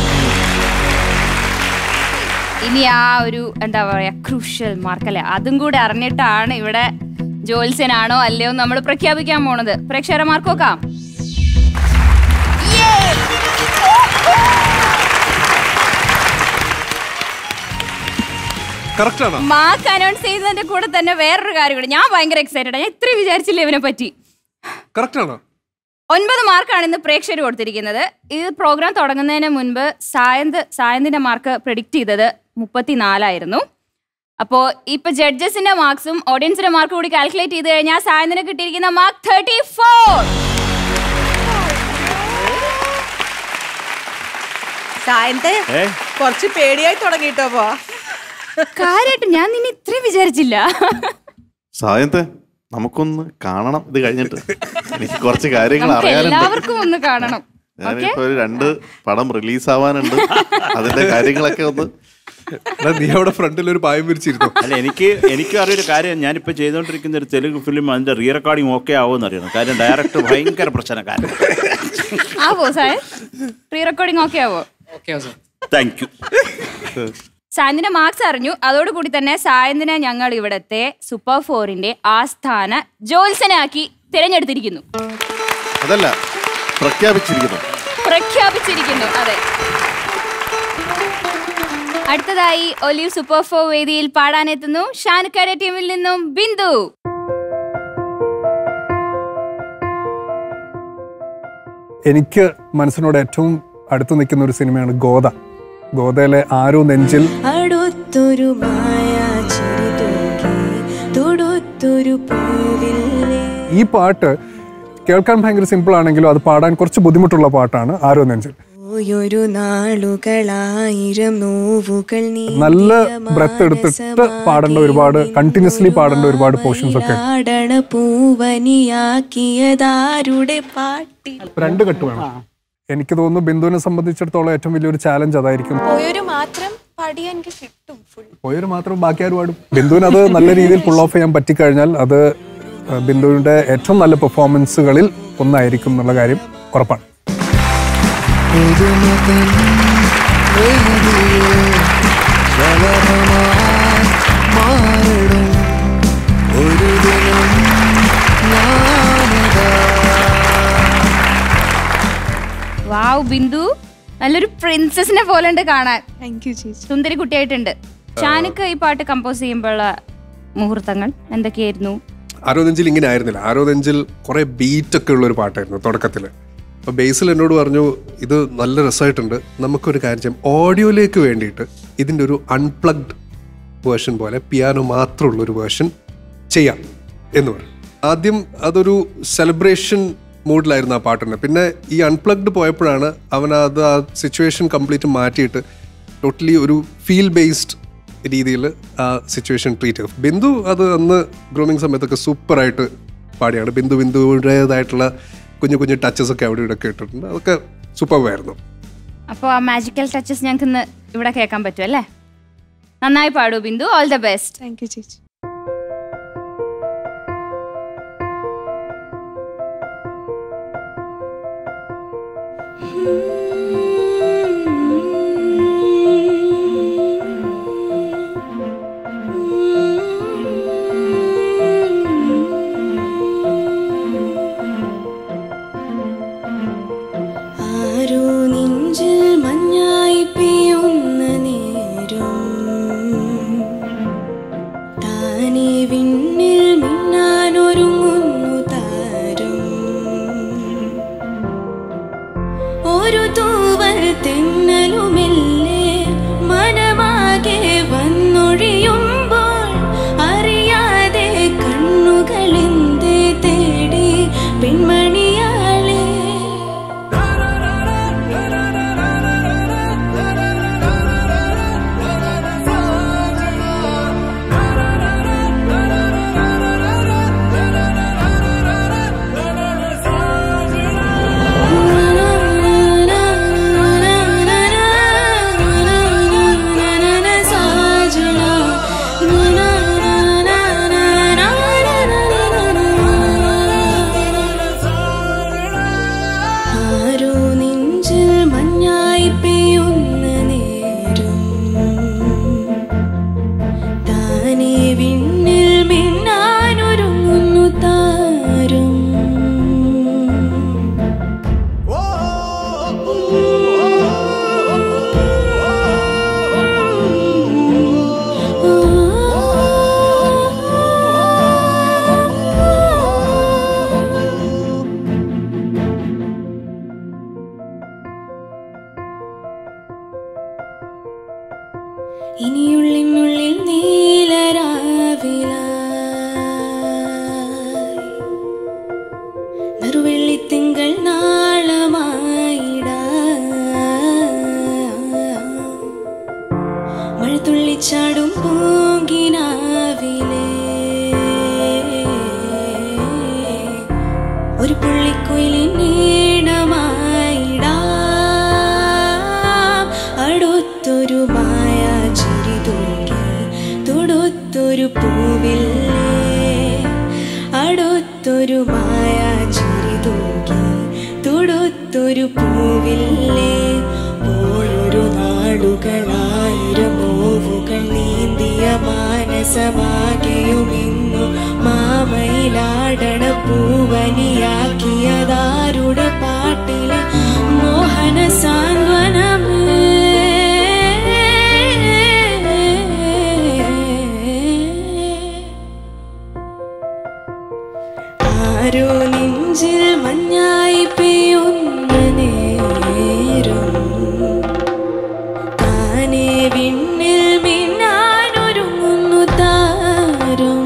ഇനി ആ ഒരു എന്താ പറയാ ക്രൂഷ്യൽ മാർക്ക് അല്ലെ അതും കൂടെ അറിഞ്ഞിട്ടാണ് ഇവിടെ ജോത്സ്യനാണോ അല്ലയോ നമ്മൾ പ്രഖ്യാപിക്കാൻ പോണത് പ്രേക്ഷകരെ മാർക്ക് നോക്കാം കറക്റ്റ് ആണോ മാർക്ക് അനൗൺസ് ചെയ്യുന്നതിന്റെ കൂടെ തന്നെ വേറൊരു കാര്യം കൂടെ ഞാൻ ഭയങ്കര എക്സൈറ്റഡ് ഞാൻ ഇത്രയും വിചാരിച്ചില്ല ഇവനെ പറ്റി കറക്റ്റ് ആണോ ഒൻപത് മാർക്കാണ് ഇന്ന് പ്രേക്ഷകർ കൊടുത്തിരിക്കുന്നത് ഇത് പ്രോഗ്രാം തുടങ്ങുന്നതിന് മുൻപ് സായന്ത് സായന്തിന്റെ മാർക്ക് പ്രിഡിക്റ്റ് ചെയ്തത് മുപ്പത്തിനാലായിരുന്നു അപ്പോൾ ഇപ്പൊ ജഡ്ജസിന്റെ മാർക്സും ഓഡിയൻസിന്റെ മാർക്ക് കൂടി കാൽക്കുലേറ്റ് ചെയ്ത് കഴിഞ്ഞാൽ സായന്തിന് കിട്ടിയിരിക്കുന്ന മാർക്ക് തേർട്ടി ഫോർ സായന്തെ ഏ കുറച്ച് പേടിയായി തുടങ്ങിട്ടോ പോ കാര്യമായിട്ട് ഞാൻ നിന്നെ ഇത്രയും വിചാരിച്ചില്ല സായത്തെ നമുക്കൊന്ന് കാണണം ഇത് കഴിഞ്ഞിട്ട് എനിക്ക് കുറച്ച് കാര്യങ്ങൾ നമുക്ക് അറിയാനുണ്ട് എല്ലാവർക്കും ഒന്ന് കാണണം ഓക്കെ ഞാനിപ്പോ ഒരു രണ്ട് പടം റിലീസ് ആവാനുണ്ട് അതിന്റെ കാര്യങ്ങളൊക്കെ ഒന്ന് എടാ, നീ അവിടെ ഫ്രണ്ടിൽ ഒരു പായം വിരിച്ചിരുന്നു അല്ല എനിക്ക് എനിക്കും അറിയൊരു കാര്യം ഞാനിപ്പോൾ ചെയ്തുകൊണ്ടിരിക്കുന്ന ഒരു തെലുങ്ക് ഫിലിം അതിന്റെ റീ റെക്കോർഡിംഗ് ഓക്കെ ആവുമെന്ന് അറിയണം കാര്യം ഡയറക്ടർ ഭയങ്കര പ്രശ്നക്കാരൻ ആവോ സായ പ്രീ റെക്കോർഡിംഗ് ഓക്കെ ആവോ ഓക്കെ സർ താങ്ക് യു സായന്തിന്റെ മാർക്സ് അറിഞ്ഞു അതോടുകൂടി തന്നെ സായന്തിനെ ഞങ്ങൾ ഇവിടത്തെ സൂപ്പർ ഫോറിന്റെ ആസ്ഥാന ജോത്സനാക്കി തിരഞ്ഞെടുത്തിരിക്കുന്നു അതല്ല പ്രഖ്യാപിച്ചിരിക്കുന്നു പ്രഖ്യാപിച്ചിരിക്കുന്നു അതെ അടുത്തതായി ഒലിവ് സൂപ്പർ ഫോർ വേദിയിൽ പാടാനെത്തുന്നു ഷാനുക്കാരുടെ ടീമിൽ നിന്നും ബിന്ദു എനിക്ക് മനസ്സിനോട് ഏറ്റവും അടുത്ത് നിൽക്കുന്ന ഒരു സിനിമയാണ് ഗോദ ഗോദയിലെ ആരോ നെഞ്ചിൽ അടുത്തൊരു മായാചിരി തൂകി തൊടുത്തൊരു പൂവില്ലേ ഈ പാട്ട് കേൾക്കാൻ ഭയങ്കര സിമ്പിൾ ആണെങ്കിലും അത് പാടാൻ കുറച്ച് ബുദ്ധിമുട്ടുള്ള പാട്ടാണ് ആരോ നെഞ്ചിൽ പോയൊരു നാളുകളായിരം നോവുകൾ നീ നല്ല ബ്രത്ത് എടുത്തിട്ട് പാടേണ്ട ഒരുപാട് കണ്ടിന്യൂസ്ലി പാടേണ്ട ഒരുപാട് പോർഷൻസ് ഒക്കെ ഉണ്ട്. ആടണ പൂവനിയാക്കിയതാരുടെ പാട്ടി രണ്ട് കെട്ട് വേണം എനിക്ക് തോന്നുന്നു ബിന്ദുവിനെ സംബന്ധിച്ചിടത്തോളം ഏറ്റവും വലിയൊരു ചാലഞ്ച് അതായിരിക്കും പോയൊരു മാത്രം പാടിയാ എനിക്ക് കിട്ടും ഫുൾ പോയൊരു മാത്രം ബാക്കി ആരും പാടും ബിന്ദുവിന് അത് നല്ല രീതിയിൽ പുൾ ഓഫ് ചെയ്യാൻ പറ്റിക്കഴിഞ്ഞാൽ അത് ഏഹ്, ബിന്ദുവിന്റെ ഏറ്റവും നല്ല പെർഫോമൻസുകളിൽ ഒന്നായിരിക്കും എന്നുള്ള കാര്യം ഉറപ്പാണ് വാവ് ബിന്ദു നല്ലൊരു പ്രിൻസസിനെ പോലെ ഉണ്ട് കാണാൻ താങ്ക് യു ചേച്ചി സുന്ദരി കുട്ടിയായിട്ടുണ്ട് ഷാനുക്ക് ഈ പാട്ട് കമ്പോസ് ചെയ്യുമ്പോഴുള്ള മുഹൂർത്തങ്ങൾ എന്തൊക്കെയായിരുന്നു ആരോ നെഞ്ചിൽ ഇങ്ങനെ ആയിരുന്നില്ല ആരോ നെഞ്ചിൽ കുറെ ബീറ്റ് ഒക്കെ ഉള്ള ഒരു പാട്ടായിരുന്നു തുടക്കത്തിൽ അപ്പോൾ ബേസിൽ എന്നോട് പറഞ്ഞു ഇത് നല്ല രസമായിട്ടുണ്ട് നമുക്കൊരു കാര്യം ചെയ്യാം ഓഡിയോയിലേക്ക് വേണ്ടിയിട്ട് ഇതിൻ്റെ ഒരു അൺപ്ലഗ്ഡ് വേർഷൻ പോലെ പിയാനോ മാത്രമുള്ള ഒരു വേർഷൻ ചെയ്യാം എന്ന് പറഞ്ഞു ആദ്യം അതൊരു സെലിബ്രേഷൻ മൂഡിലായിരുന്നു ആ പാട്ടിന് പിന്നെ ഈ അൺപ്ലഗ്ഡ് പോയപ്പോഴാണ് അവൻ അത് ആ സിറ്റുവേഷൻ കംപ്ലീറ്റ് മാറ്റിയിട്ട് ടോട്ടലി ഒരു ഫീൽ ബേസ്ഡ് രീതിയിൽ ആ സിറ്റുവേഷൻ ട്രീറ്റ് ചെയ്തു ബിന്ദു അത് അന്ന് ഗ്രൂമിങ് സമയത്തൊക്കെ സൂപ്പറായിട്ട് പാടിയാണ് ബിന്ദു ബിന്ദുവിൻ്റേതായിട്ടുള്ള കുഞ്ഞു കുഞ്ഞു ടച്ചസ് ഒക്കെ അവിടെ ഇവിടെ ഒക്കെ ഇട്ടിട്ടുണ്ട് അതൊക്കെ സൂപ്പറായിരുന്നു അപ്പോൾ ആ മാജിക്കൽ ടച്ചസ് ഞങ്ങൾക്ക് ഇന്ന് ഇവിടെ കേൾക്കാൻ പറ്റും അല്ലേ നന്നായി പാടൂ Bindu all the best thank you ചേച്ചി ആരോ നെഞ്ചിൽ മഞ്ഞായി പെയ്യുന്ന നേരം താനെ വിണ്ണിൽ മിന്നാനൊരുങ്ങുന്നു താരം ഒരു തൂവൽ തെന്നലുമില്ലേ മനമാകെ വന്നൊഴിയുമ്പോൾ അറിയാതെ കണ്ണുകളെന്തേ തേടി പെൺമണിയാളെ ആരോ നെഞ്ചിൽ മഞ്ഞായി പെയ്യുന്ന നേരം താനെ വിണ്ണിൽ മിന്നാനൊരുങ്ങുന്നു താരം ഇനിയുള്ളിനുള്ളിൽ നീലരാവിലായി നറുവെള്ളിത്തിങ്കൾ നാളമായിടാ മഴത്തുള്ളിച്ചാടും പൂങ്കിനാവിലേ ഒരു പുള്ളിക്കുയിലിൻ നീണമായിടാ അടുത്തൊരു മായ ചിരി തൂങ്ങി തൊടുത്തൊരു പൂവില്ലേ അടുത്തൊരു മായ ചിരി തൂങ്ങി തൊടുത്തൊരു പൂവില്ലേ പോയൊരു നാളുകളായിരം നോവുകൾ നീന്തിയ മാനസമാകെയുമിന്നു മാമയിലാടണ പൂവനിയാക്കിയതാരുടെ പാട്ടിലെ മോഹന സാന്ത്വനമേ ആരോ നെഞ്ചിൽ മഞ്ഞായി പെയ്യുന്ന നേരം താനെ വിണ്ണിൽ മിന്നാനൊരുങ്ങുന്നു താരം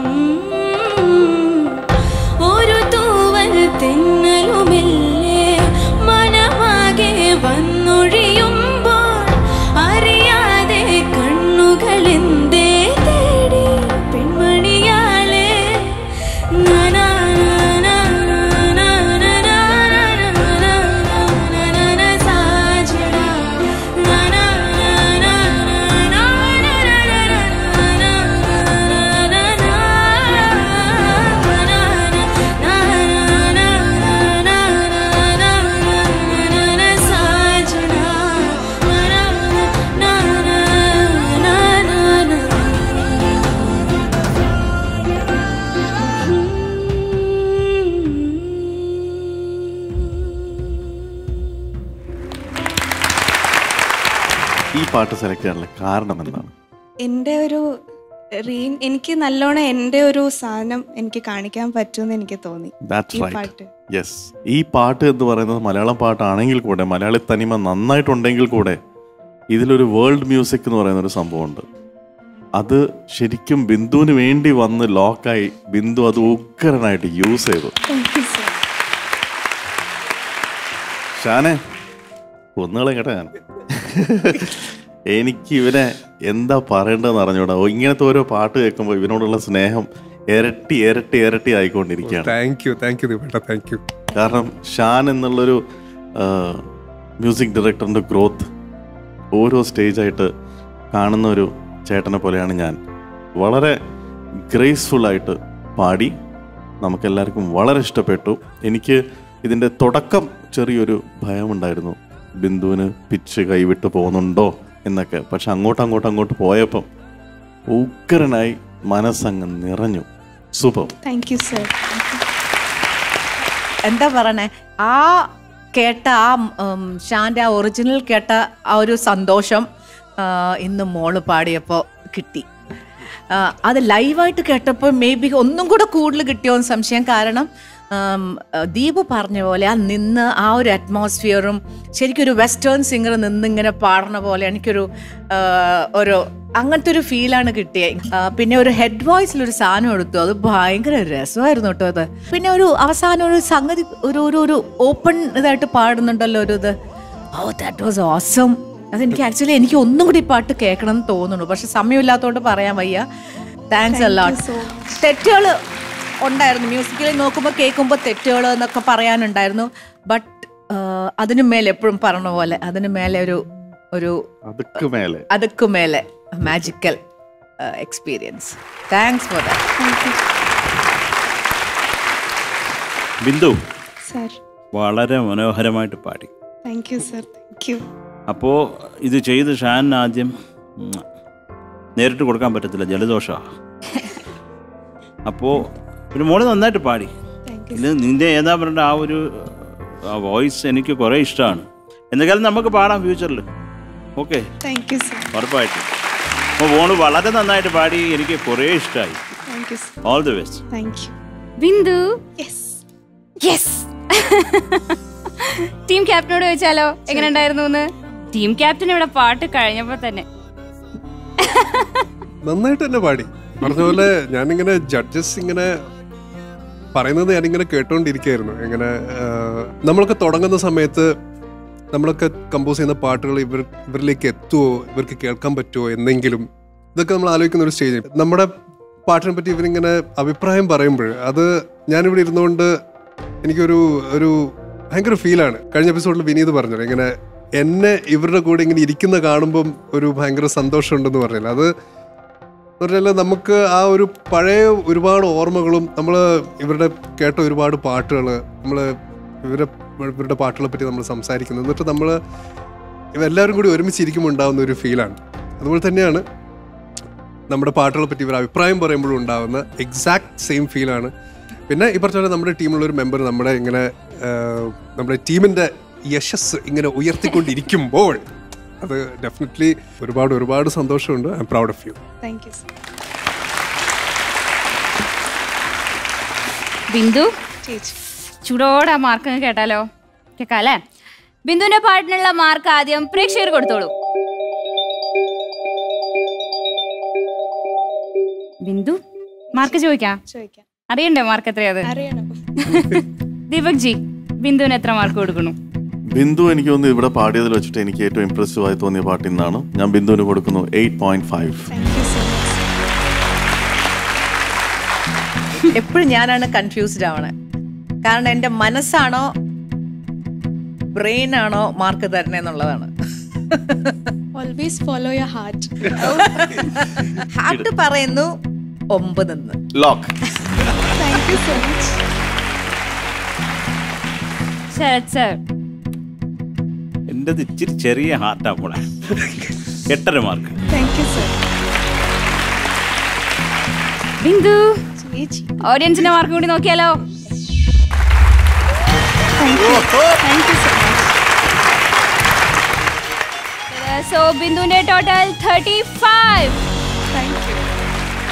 ഒരു തൂവൽ തെന്നലുമില്ലേ മനമാകെ വന്നൊഴിയുമ്പോൾ അറിയാതെ കണ്ണുകളെന്തേ തേടി പെൺമണിയാളെ നാനാ നാനാ നാനാ നാനാ നാനാ നാനാ സാജടാ നാനാ നാനാ നാനാ ഈ പാട്ട് സെലക്ട് ചെയ്യാനുള്ള കാരണം എന്താണ് എൻ്റെ ഒരു റീൻ എനിക്ക് നല്ലോണം എൻ്റെ ഒരു സാധനം എനിക്ക് കാണിക്കാൻ പറ്റുമെന്ന് എനിക്ക് തോന്നി ദാറ്റ്സ് ഈ റൈറ്റ് പാട്ട് യെസ് ഈ പാട്ട് എന്ന് പറയുന്നത് മലയാളം പാട്ടാണെങ്കിൽ കൂടെ മലയാളി തനിമ നന്നായിട്ടുണ്ടെങ്കിൽ കൂടെ ഇതിലൊരു വേൾഡ് മ്യൂസിക് എന്ന് പറയുന്ന ഒരു സംഭവമുണ്ട് അത് ശരിക്കും ബിന്ദുവിന് വേണ്ടി വന്ന് ലോക്കായി ബിന്ദു അത് ഉക്കരനായിട്ട് യൂസ് ചെയ്തു താങ്ക് യു സർ ഷാനെ ഒന്നുകളെ കേട്ടോ ഞാൻ എനിക്ക് ഇവനെ എന്താ പറയേണ്ടതെന്ന് അറിഞ്ഞൂടാ ഓ, ഇങ്ങനത്തെ ഓരോ പാട്ട് കേൾക്കുമ്പോൾ ഇവനോടുള്ള സ്നേഹം ഇരട്ടി ഇരട്ടി ഇരട്ടി ആയിക്കൊണ്ടിരിക്കുകയാണ് താങ്ക് യു താങ്ക് യു ദീപേട്ട താങ്ക് യു കാരണം ഷാൻ എന്നുള്ളൊരു മ്യൂസിക് ഡയറക്ടറിൻ്റെ ഗ്രോത്ത് ഓരോ സ്റ്റേജായിട്ട് കാണുന്ന ഒരു ചേട്ടനെ പോലെയാണ് ഞാൻ വളരെ ഗ്രേസ്ഫുള്ളായിട്ട് പാടി നമുക്കെല്ലാവർക്കും വളരെ ഇഷ്ടപ്പെട്ടു എനിക്ക് ഇതിൻ്റെ തുടക്കം ചെറിയൊരു ഭയമുണ്ടായിരുന്നു ബിന്ദുവിന് പിച്ച് കൈവിട്ട് പോകുന്നുണ്ടോ എന്നൊക്കെ പക്ഷെ അങ്ങോട്ട് അങ്ങോട്ട് അങ്ങോട്ട് പോയപ്പം ഉഗ്രനായി മനസ്സങ്ങ് നിറഞ്ഞു സൂപ്പർ താങ്ക് യു സർ എന്താ പറയണേ ആ കേട്ട ആ ഉം, ഷാന്റെ ആ ഒറിജിനൽ കേട്ട ആ ഒരു സന്തോഷം ആ, ഇന്ന് മോള് പാടിയപ്പോൾ കിട്ടി ആ, അത് ലൈവായിട്ട് കേട്ടപ്പോൾ മേ ബി ഒന്നും കൂടെ കൂടുതൽ കിട്ടിയോന്ന് സംശയം കാരണം ഉം, ദീപു പറഞ്ഞ പോലെ ആ നിന്ന് ആ ഒരു അറ്റ്മോസ്ഫിയറും ശരിക്കും ഒരു വെസ്റ്റേൺ സിംഗർ നിന്നിങ്ങനെ പാടുന്ന പോലെ എനിക്കൊരു ആ, ഒരു അങ്ങനത്തെ ഒരു ഫീലാണ് കിട്ടിയത് ആ, പിന്നെ ഒരു ഹെഡ് വോയിസിൽ ഒരു സാധനം എടുത്തു അത് ഭയങ്കര രസമായിരുന്നു കേട്ടോ അത് പിന്നെ ഒരു അവസാനം ഒരു സംഗതി ഒരു ഒരു ഒരു ഓപ്പൺ ഇതായിട്ട് പാടുന്നുണ്ടല്ലോ ഒരു ഇത് ഓ ദാറ്റ് വാസ് ഓസം അതെനിക്ക് ആക്ച്വലി എനിക്ക് ഒന്നും കൂടി ഈ പാട്ട് കേൾക്കണം എന്ന് തോന്നുന്നു പക്ഷെ സമയമില്ലാത്തതുകൊണ്ട് പറയാൻ വയ്യ താങ്ക്സ് അല്ലാട്ട് തെറ്റുകൾ ഉണ്ടായിരുന്നു മ്യൂസിക്കലി നോക്കുമ്പോൾ കേൾക്കുമ്പോൾ തെറ്റുകൾ എന്നൊക്കെ പറയാനുണ്ടായിരുന്നു ബട്ട് അതിനു മേലെ എപ്പോഴും പറഞ്ഞ പോലെ അതിനു മേലെ ഒരു ഒരു അതുക്ക് മേലെ അതുക്കു മേലെ magical experience thanks for that Bindu sir വളരെ മനോഹരമായിട്ട് പാടി thank you sir thank you അപ്പോൾ ഇത് ചെയ്ത് ഷാൻ ആദ്യം ഉം, നേരിട്ട് കൊടുക്കാൻ പറ്റത്തില്ല ജലദോഷമാണ് അപ്പോൾ പിന്നെ മോള് നന്നായിട്ട് പാടി ഇത് നിന്റെ ഏതാ പറയേണ്ട ആ ഒരു ആ വോയിസ് എനിക്ക് കുറേ ഇഷ്ടമാണ് എന്തെങ്കിലും നമുക്ക് പാടാം ഫ്യൂച്ചറിൽ ഓക്കെ താങ്ക് യു സർ ഉറപ്പായിട്ടും അപ്പോൾ മോള് വളരെ നന്നായിട്ട് പാടി എനിക്ക് കുറേ ഇഷ്ടമായി thank you sir all the best thank you Bindu yes yes team ക്യാപ്റ്റനോട് ചോദിച്ചാലോ എങ്ങനെ ഉണ്ടായിരുന്നു എന്ന് ടീം ക്യാപ്റ്റൻ ഇവിടെ പാട്ട് കഴിഞ്ഞപ്പോ തന്നെ നന്നായിട്ട് തന്നെ പാടി പറഞ്ഞ പോലെ ഞാനിങ്ങനെ ജഡ്ജസ് ഇങ്ങനെ പറയുന്നത് ഞാനിങ്ങനെ കേട്ടോണ്ടിരിക്കുകയായിരുന്നു ഇങ്ങനെ ആഹ്, നമ്മളൊക്കെ തുടങ്ങുന്ന സമയത്ത് നമ്മളൊക്കെ കമ്പോസ് ചെയ്യുന്ന പാട്ടുകൾ ഇവർ ഇവരിലേക്ക് എത്തുമോ ഇവർക്ക് കേൾക്കാൻ പറ്റുമോ എന്നെങ്കിലും ഇതൊക്കെ നമ്മൾ ആലോചിക്കുന്ന ഒരു സ്റ്റേജ് നമ്മുടെ പാട്ടിനെ പറ്റി ഇവരിങ്ങനെ അഭിപ്രായം പറയുമ്പോൾ അത് ഞാനിവിടെ ഇരുന്നുകൊണ്ട് എനിക്കൊരു ഒരു ഭയങ്കര ഫീലാണ് കഴിഞ്ഞ എപ്പിസോഡിൽ വിനീത് പറഞ്ഞത് ഇങ്ങനെ എന്നെ ഇവരുടെ കൂടെ ഇങ്ങനെ ഇരിക്കുന്ന കാണുമ്പം ഒരു ഭയങ്കര സന്തോഷമുണ്ടെന്ന് പറഞ്ഞില്ല അത് എന്ന് പറഞ്ഞാൽ നമുക്ക് ആ ഒരു പഴയ ഒരുപാട് ഓർമ്മകളും നമ്മൾ ഇവരുടെ കേട്ട ഒരുപാട് പാട്ടുകൾ നമ്മൾ ഇവരെ ഇവരുടെ പാട്ടുകളെ പറ്റി നമ്മൾ സംസാരിക്കുന്നത് എന്നിട്ട് നമ്മൾ ഇവരെല്ലാവരും കൂടി ഒരുമിച്ചിരിക്കുമ്പോൾ ഉണ്ടാകുന്ന ഒരു ഫീലാണ് അതുപോലെ തന്നെയാണ് നമ്മുടെ പാട്ടുകളെ പറ്റി ഇവർ അഭിപ്രായം പറയുമ്പോഴും ഉണ്ടാകുന്ന എക്സാക്ട് സെയിം ഫീലാണ് പിന്നെ ഈ പറഞ്ഞ പോലെ നമ്മുടെ ടീമിലുള്ള ഒരു മെമ്പർ നമ്മുടെ ഇങ്ങനെ ആ, നമ്മുടെ ടീമിന്റെ യശസ് ഇങ്ങനെ ഉയർത്തിക്കൊണ്ടിരിക്കുമ്പോൾ അത് ഡെഫിനറ്റ്ലി ഒരുപാട് ഒരുപാട് സന്തോഷമുണ്ട് I am proud of you thank you sir Bindu ചേച്ചി ചൂടോടെ ആ മാർക്ക് അങ്ങ് കേട്ടാലോ കേൾക്കാം അല്ലേ ബിന്ദുവിന്റെ പാട്ടിനുള്ള മാർക്ക് ആദ്യം പ്രേക്ഷകർ കൊടുത്തോളൂ ബിന്ദു മാർക്ക് ചോദിക്കാം ചോദിക്കാം അറിയണ്ടേ മാർക്ക് എത്രയത് അറിയണം ദീപക് ജി ബിന്ദുവിന് എത്ര മാർക്ക് കൊടുക്കുന്നു ബിന്ദു എനിക്ക് തോന്നുന്നു ഇവിടെ പാടിയതിൽ വെച്ചിട്ട് എനിക്ക് ഏറ്റവും ഇംപ്രസീവ് ആയി തോന്നിയ പാട്ട് ഇന്നാണ് ഞാൻ ബിന്ദുവിന് കൊടുക്കുന്നു എയ്റ്റ് പോയിന്റ് ഫൈവ് എപ്പോഴും ഞാനാണ് കൺഫ്യൂസ്ഡ് ആവണേ കാരണം എൻ്റെ മനസ്സാണോ ബ്രെയിൻ ആണോ മാർക്ക് തരണേന്നുള്ളതാണ് always follow your heart heart പറയുന്നു ഒമ്പതെന്ന് lock thank you so much Sharath sir എൻ്റെത് ഇച്ചിരി ചെറിയ ഹാർട്ടാ മോളെ എട്ടര mark thank you sir Bindu ചേച്ചി ഓഡിയൻസിന്റെ മാർക്ക് കൂടി നോക്കിയാലോ thank you thank you so much so ബിന്ദുവിന്റെ total thirty five thank you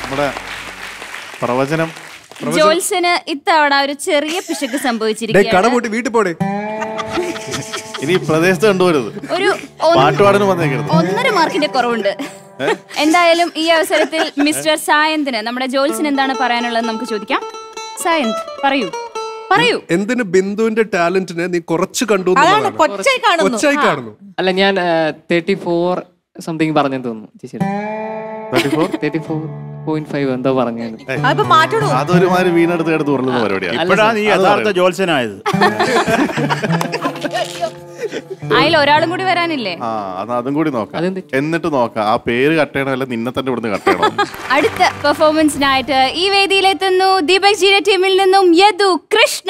നമ്മുടെ പ്രവചനം ജോൽസിന് ഇത്തവണ ഒരു ചെറിയ പിശക് ഡേ കട സംഭവിച്ചിരിക്കുകയാണ് പൂട്ടി വീട്ടിൽ പോടെ ഇനി ഈ പ്രദേശത്ത് കണ്ടുപോരുത് ഒരു ഒന്ന് പാട്ടുപാടിന് വന്നേക്കരുത് ഒന്നര മാർക്കിന്റെ കുറവുണ്ട് എന്തായാലും ഈ അവസരത്തിൽ മിസ്റ്റർ സായന്തിന് നമ്മുടെ ജോൽസിന് എന്താണ് പറയാനുള്ളത് നമുക്ക് ചോദിക്കാം സായന്ത് പറയൂ പറയൂ എന്തിന് ബിന്ദുവിന്റെ ടാലന്റിനെ നീ കുറച്ച് കണ്ടു അതാണ് എന്നുള്ളതാണ്. കൊച്ചായി കാണുന്നു കൊച്ചായി കാണുന്നു അല്ല ഞാൻ തേർട്ടി ഫോർ സംതിങ് പറഞ്ഞെന്ന് തോന്നുന്നു ചേച്ചിയുടെ തേർട്ടി ഫോർ പോയിന്റ് ഫൈവ് എന്തോ പറഞ്ഞു അപ്പൊ മാറ്റണോ അതൊരുമാതിരി വീണെടുത്ത് എടുത്ത് ഉരുളുന്ന പരിപാടിയാണ് ഇപ്പോഴാണ് നീ അത് യഥാർത്ഥ പറയണം. ജോത്സ്യനായത് അതിൽ ഒരാളും കൂടി വരാനില്ലേ ആ അത് അതും കൂടി നോക്കാം എന്നിട്ട് നോക്കാം ആ പേര് കട്ടയണം അല്ല നിന്നെ തന്നെ ഇവിടുന്ന് കട്ടയണം അടുത്ത പെർഫോമൻസിനായിട്ട് ഈ വേദിയിലെത്തുന്നു ദീപക് ജിയുടെ ടീമിൽ നിന്നും യദു കൃഷ്ണ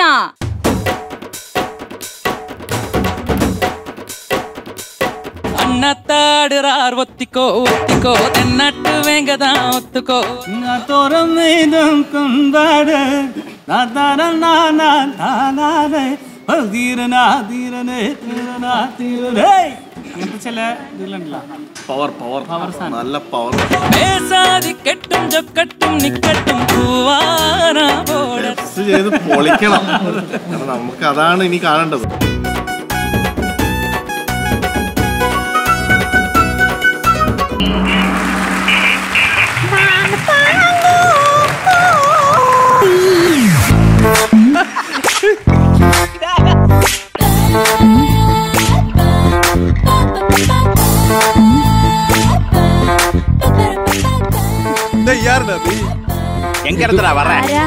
அண்ணத்தாடுறார் ஒத்திக்கோ ஒத்திக்கோ தென்னட்டு வேங்கதான் ஒத்துக்கோ തുറന്നേതും കൊണ്ടാട് നാനാനാനാനാനാനേ ധീരനാ ധീരനേ ധീരനാ ധീരനേ അങ്ങനത്തെ ചില ഇതിലുണ്ടല്ലോ പവർ പവർ നല്ല പവർ பேசாதி கெட்டும் ஜொக்கட்டும் நிக்கட்டும் பூவானா போட ചെയ്ത് പൊളിക്കണം കാരണം നമുക്ക് അതാണ് ഇനി കാണേണ്ടത് ആരാ?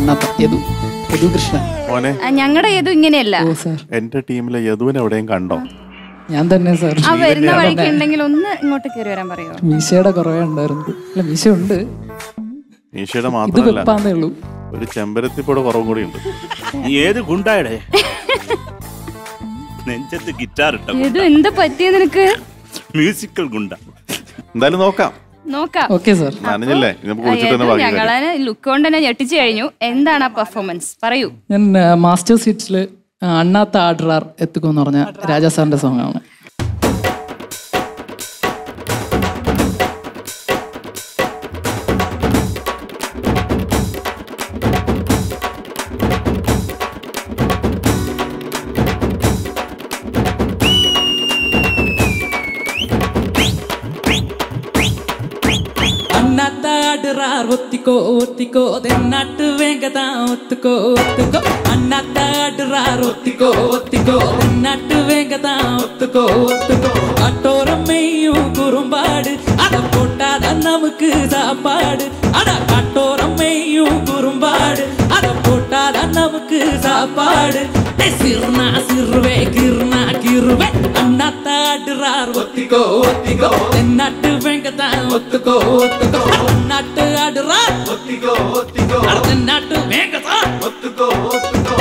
മോനെ ആ, ഞങ്ങളുടെ യദു ഇങ്ങനെയല്ല എന്റെ ടീമിലെ യദുവിനെ എവിടെയും കണ്ടോ ഞാൻ തന്നെ സാർ ആ വരുന്ന വഴിക്ക് ഉണ്ടെങ്കിൽ ഒന്ന് ഇങ്ങോട്ട് കയറി വരാൻ പറയോ മീശയുടെ കുറവേ ഉണ്ടായിരുന്നു അല്ല മീശ ഉണ്ട് മീശയുടെ ഇത് മാത്രമല്ല വെപ്പാന്നേ ഉള്ളൂ ഒരു ചെമ്പരത്തിപ്പൂടെ കുറവും കൂടി ഉണ്ട് നീ ഏത് ഗുണ്ടായുടെ നെഞ്ചത്ത് ഗിറ്റാർ ഇട്ട യദു എന്താ പറ്റിയത് നിനക്ക് മ്യൂസിക്കൽ ഗുണ്ട എന്തായാലും നോക്കാം നോക്കാം ഓക്കെ സാർ നനഞ്ഞില്ലേ ഇനി നമുക്ക് കുളിച്ചിട്ട് തന്നെ ബാക്കി കാര്യം. ഞങ്ങളെ ലുക്ക് കൊണ്ട് തന്നെ ഞെട്ടിച്ചു കഴിഞ്ഞു എന്താണ് ആ പെർഫോമൻസ് പറയൂ ഞാൻ മാസ്റ്റർ സീറ്റ്സിൽ അണ്ണാത്ത ആഡ്രാർ എത്തുക്കോ എന്ന് പറഞ്ഞ രാജാ സാറിന്റെ സോങ് ആണ് அண்ணாத்தாடுறார் ஒத்திக்கோ ஒத்திக்கோ தென்னாட்டு வேங்கதான் ஒத்துக்கோ ஒத்துக்கோ அண்ணாத்தாடுறார் ஒத்திக்கோ ஒத்திக்கோ தென்னாட்டு வேங்கதான் ஒத்துக்கோ ஒத்துக்கோ கட்டோரம் மெய்யும் குறும்பாடு அத போட்டாதான் நமக்கு சாப்பாடு அட கட்டோரம் மெய்யும் குறும்பாடு அத போட்டாதான் நமக்கு சாப்பாடு டேய் சிறுனா சிறுவே கிருனா கிருவே அண்ணாத்தாடுறார் ஒத்திக்கோ ஒத்திக்கோ தென்னாட்டு வேங்கதான் ஒத்துக்கோ ஒத்துக்கோ அண்ணாட்டு ஆடுறார் ஒத்திக்கோ ஒத்திக்கோ தென்னாட்டு வேங்கதான் ஒத்துக்கோ ஒத்துக்கோ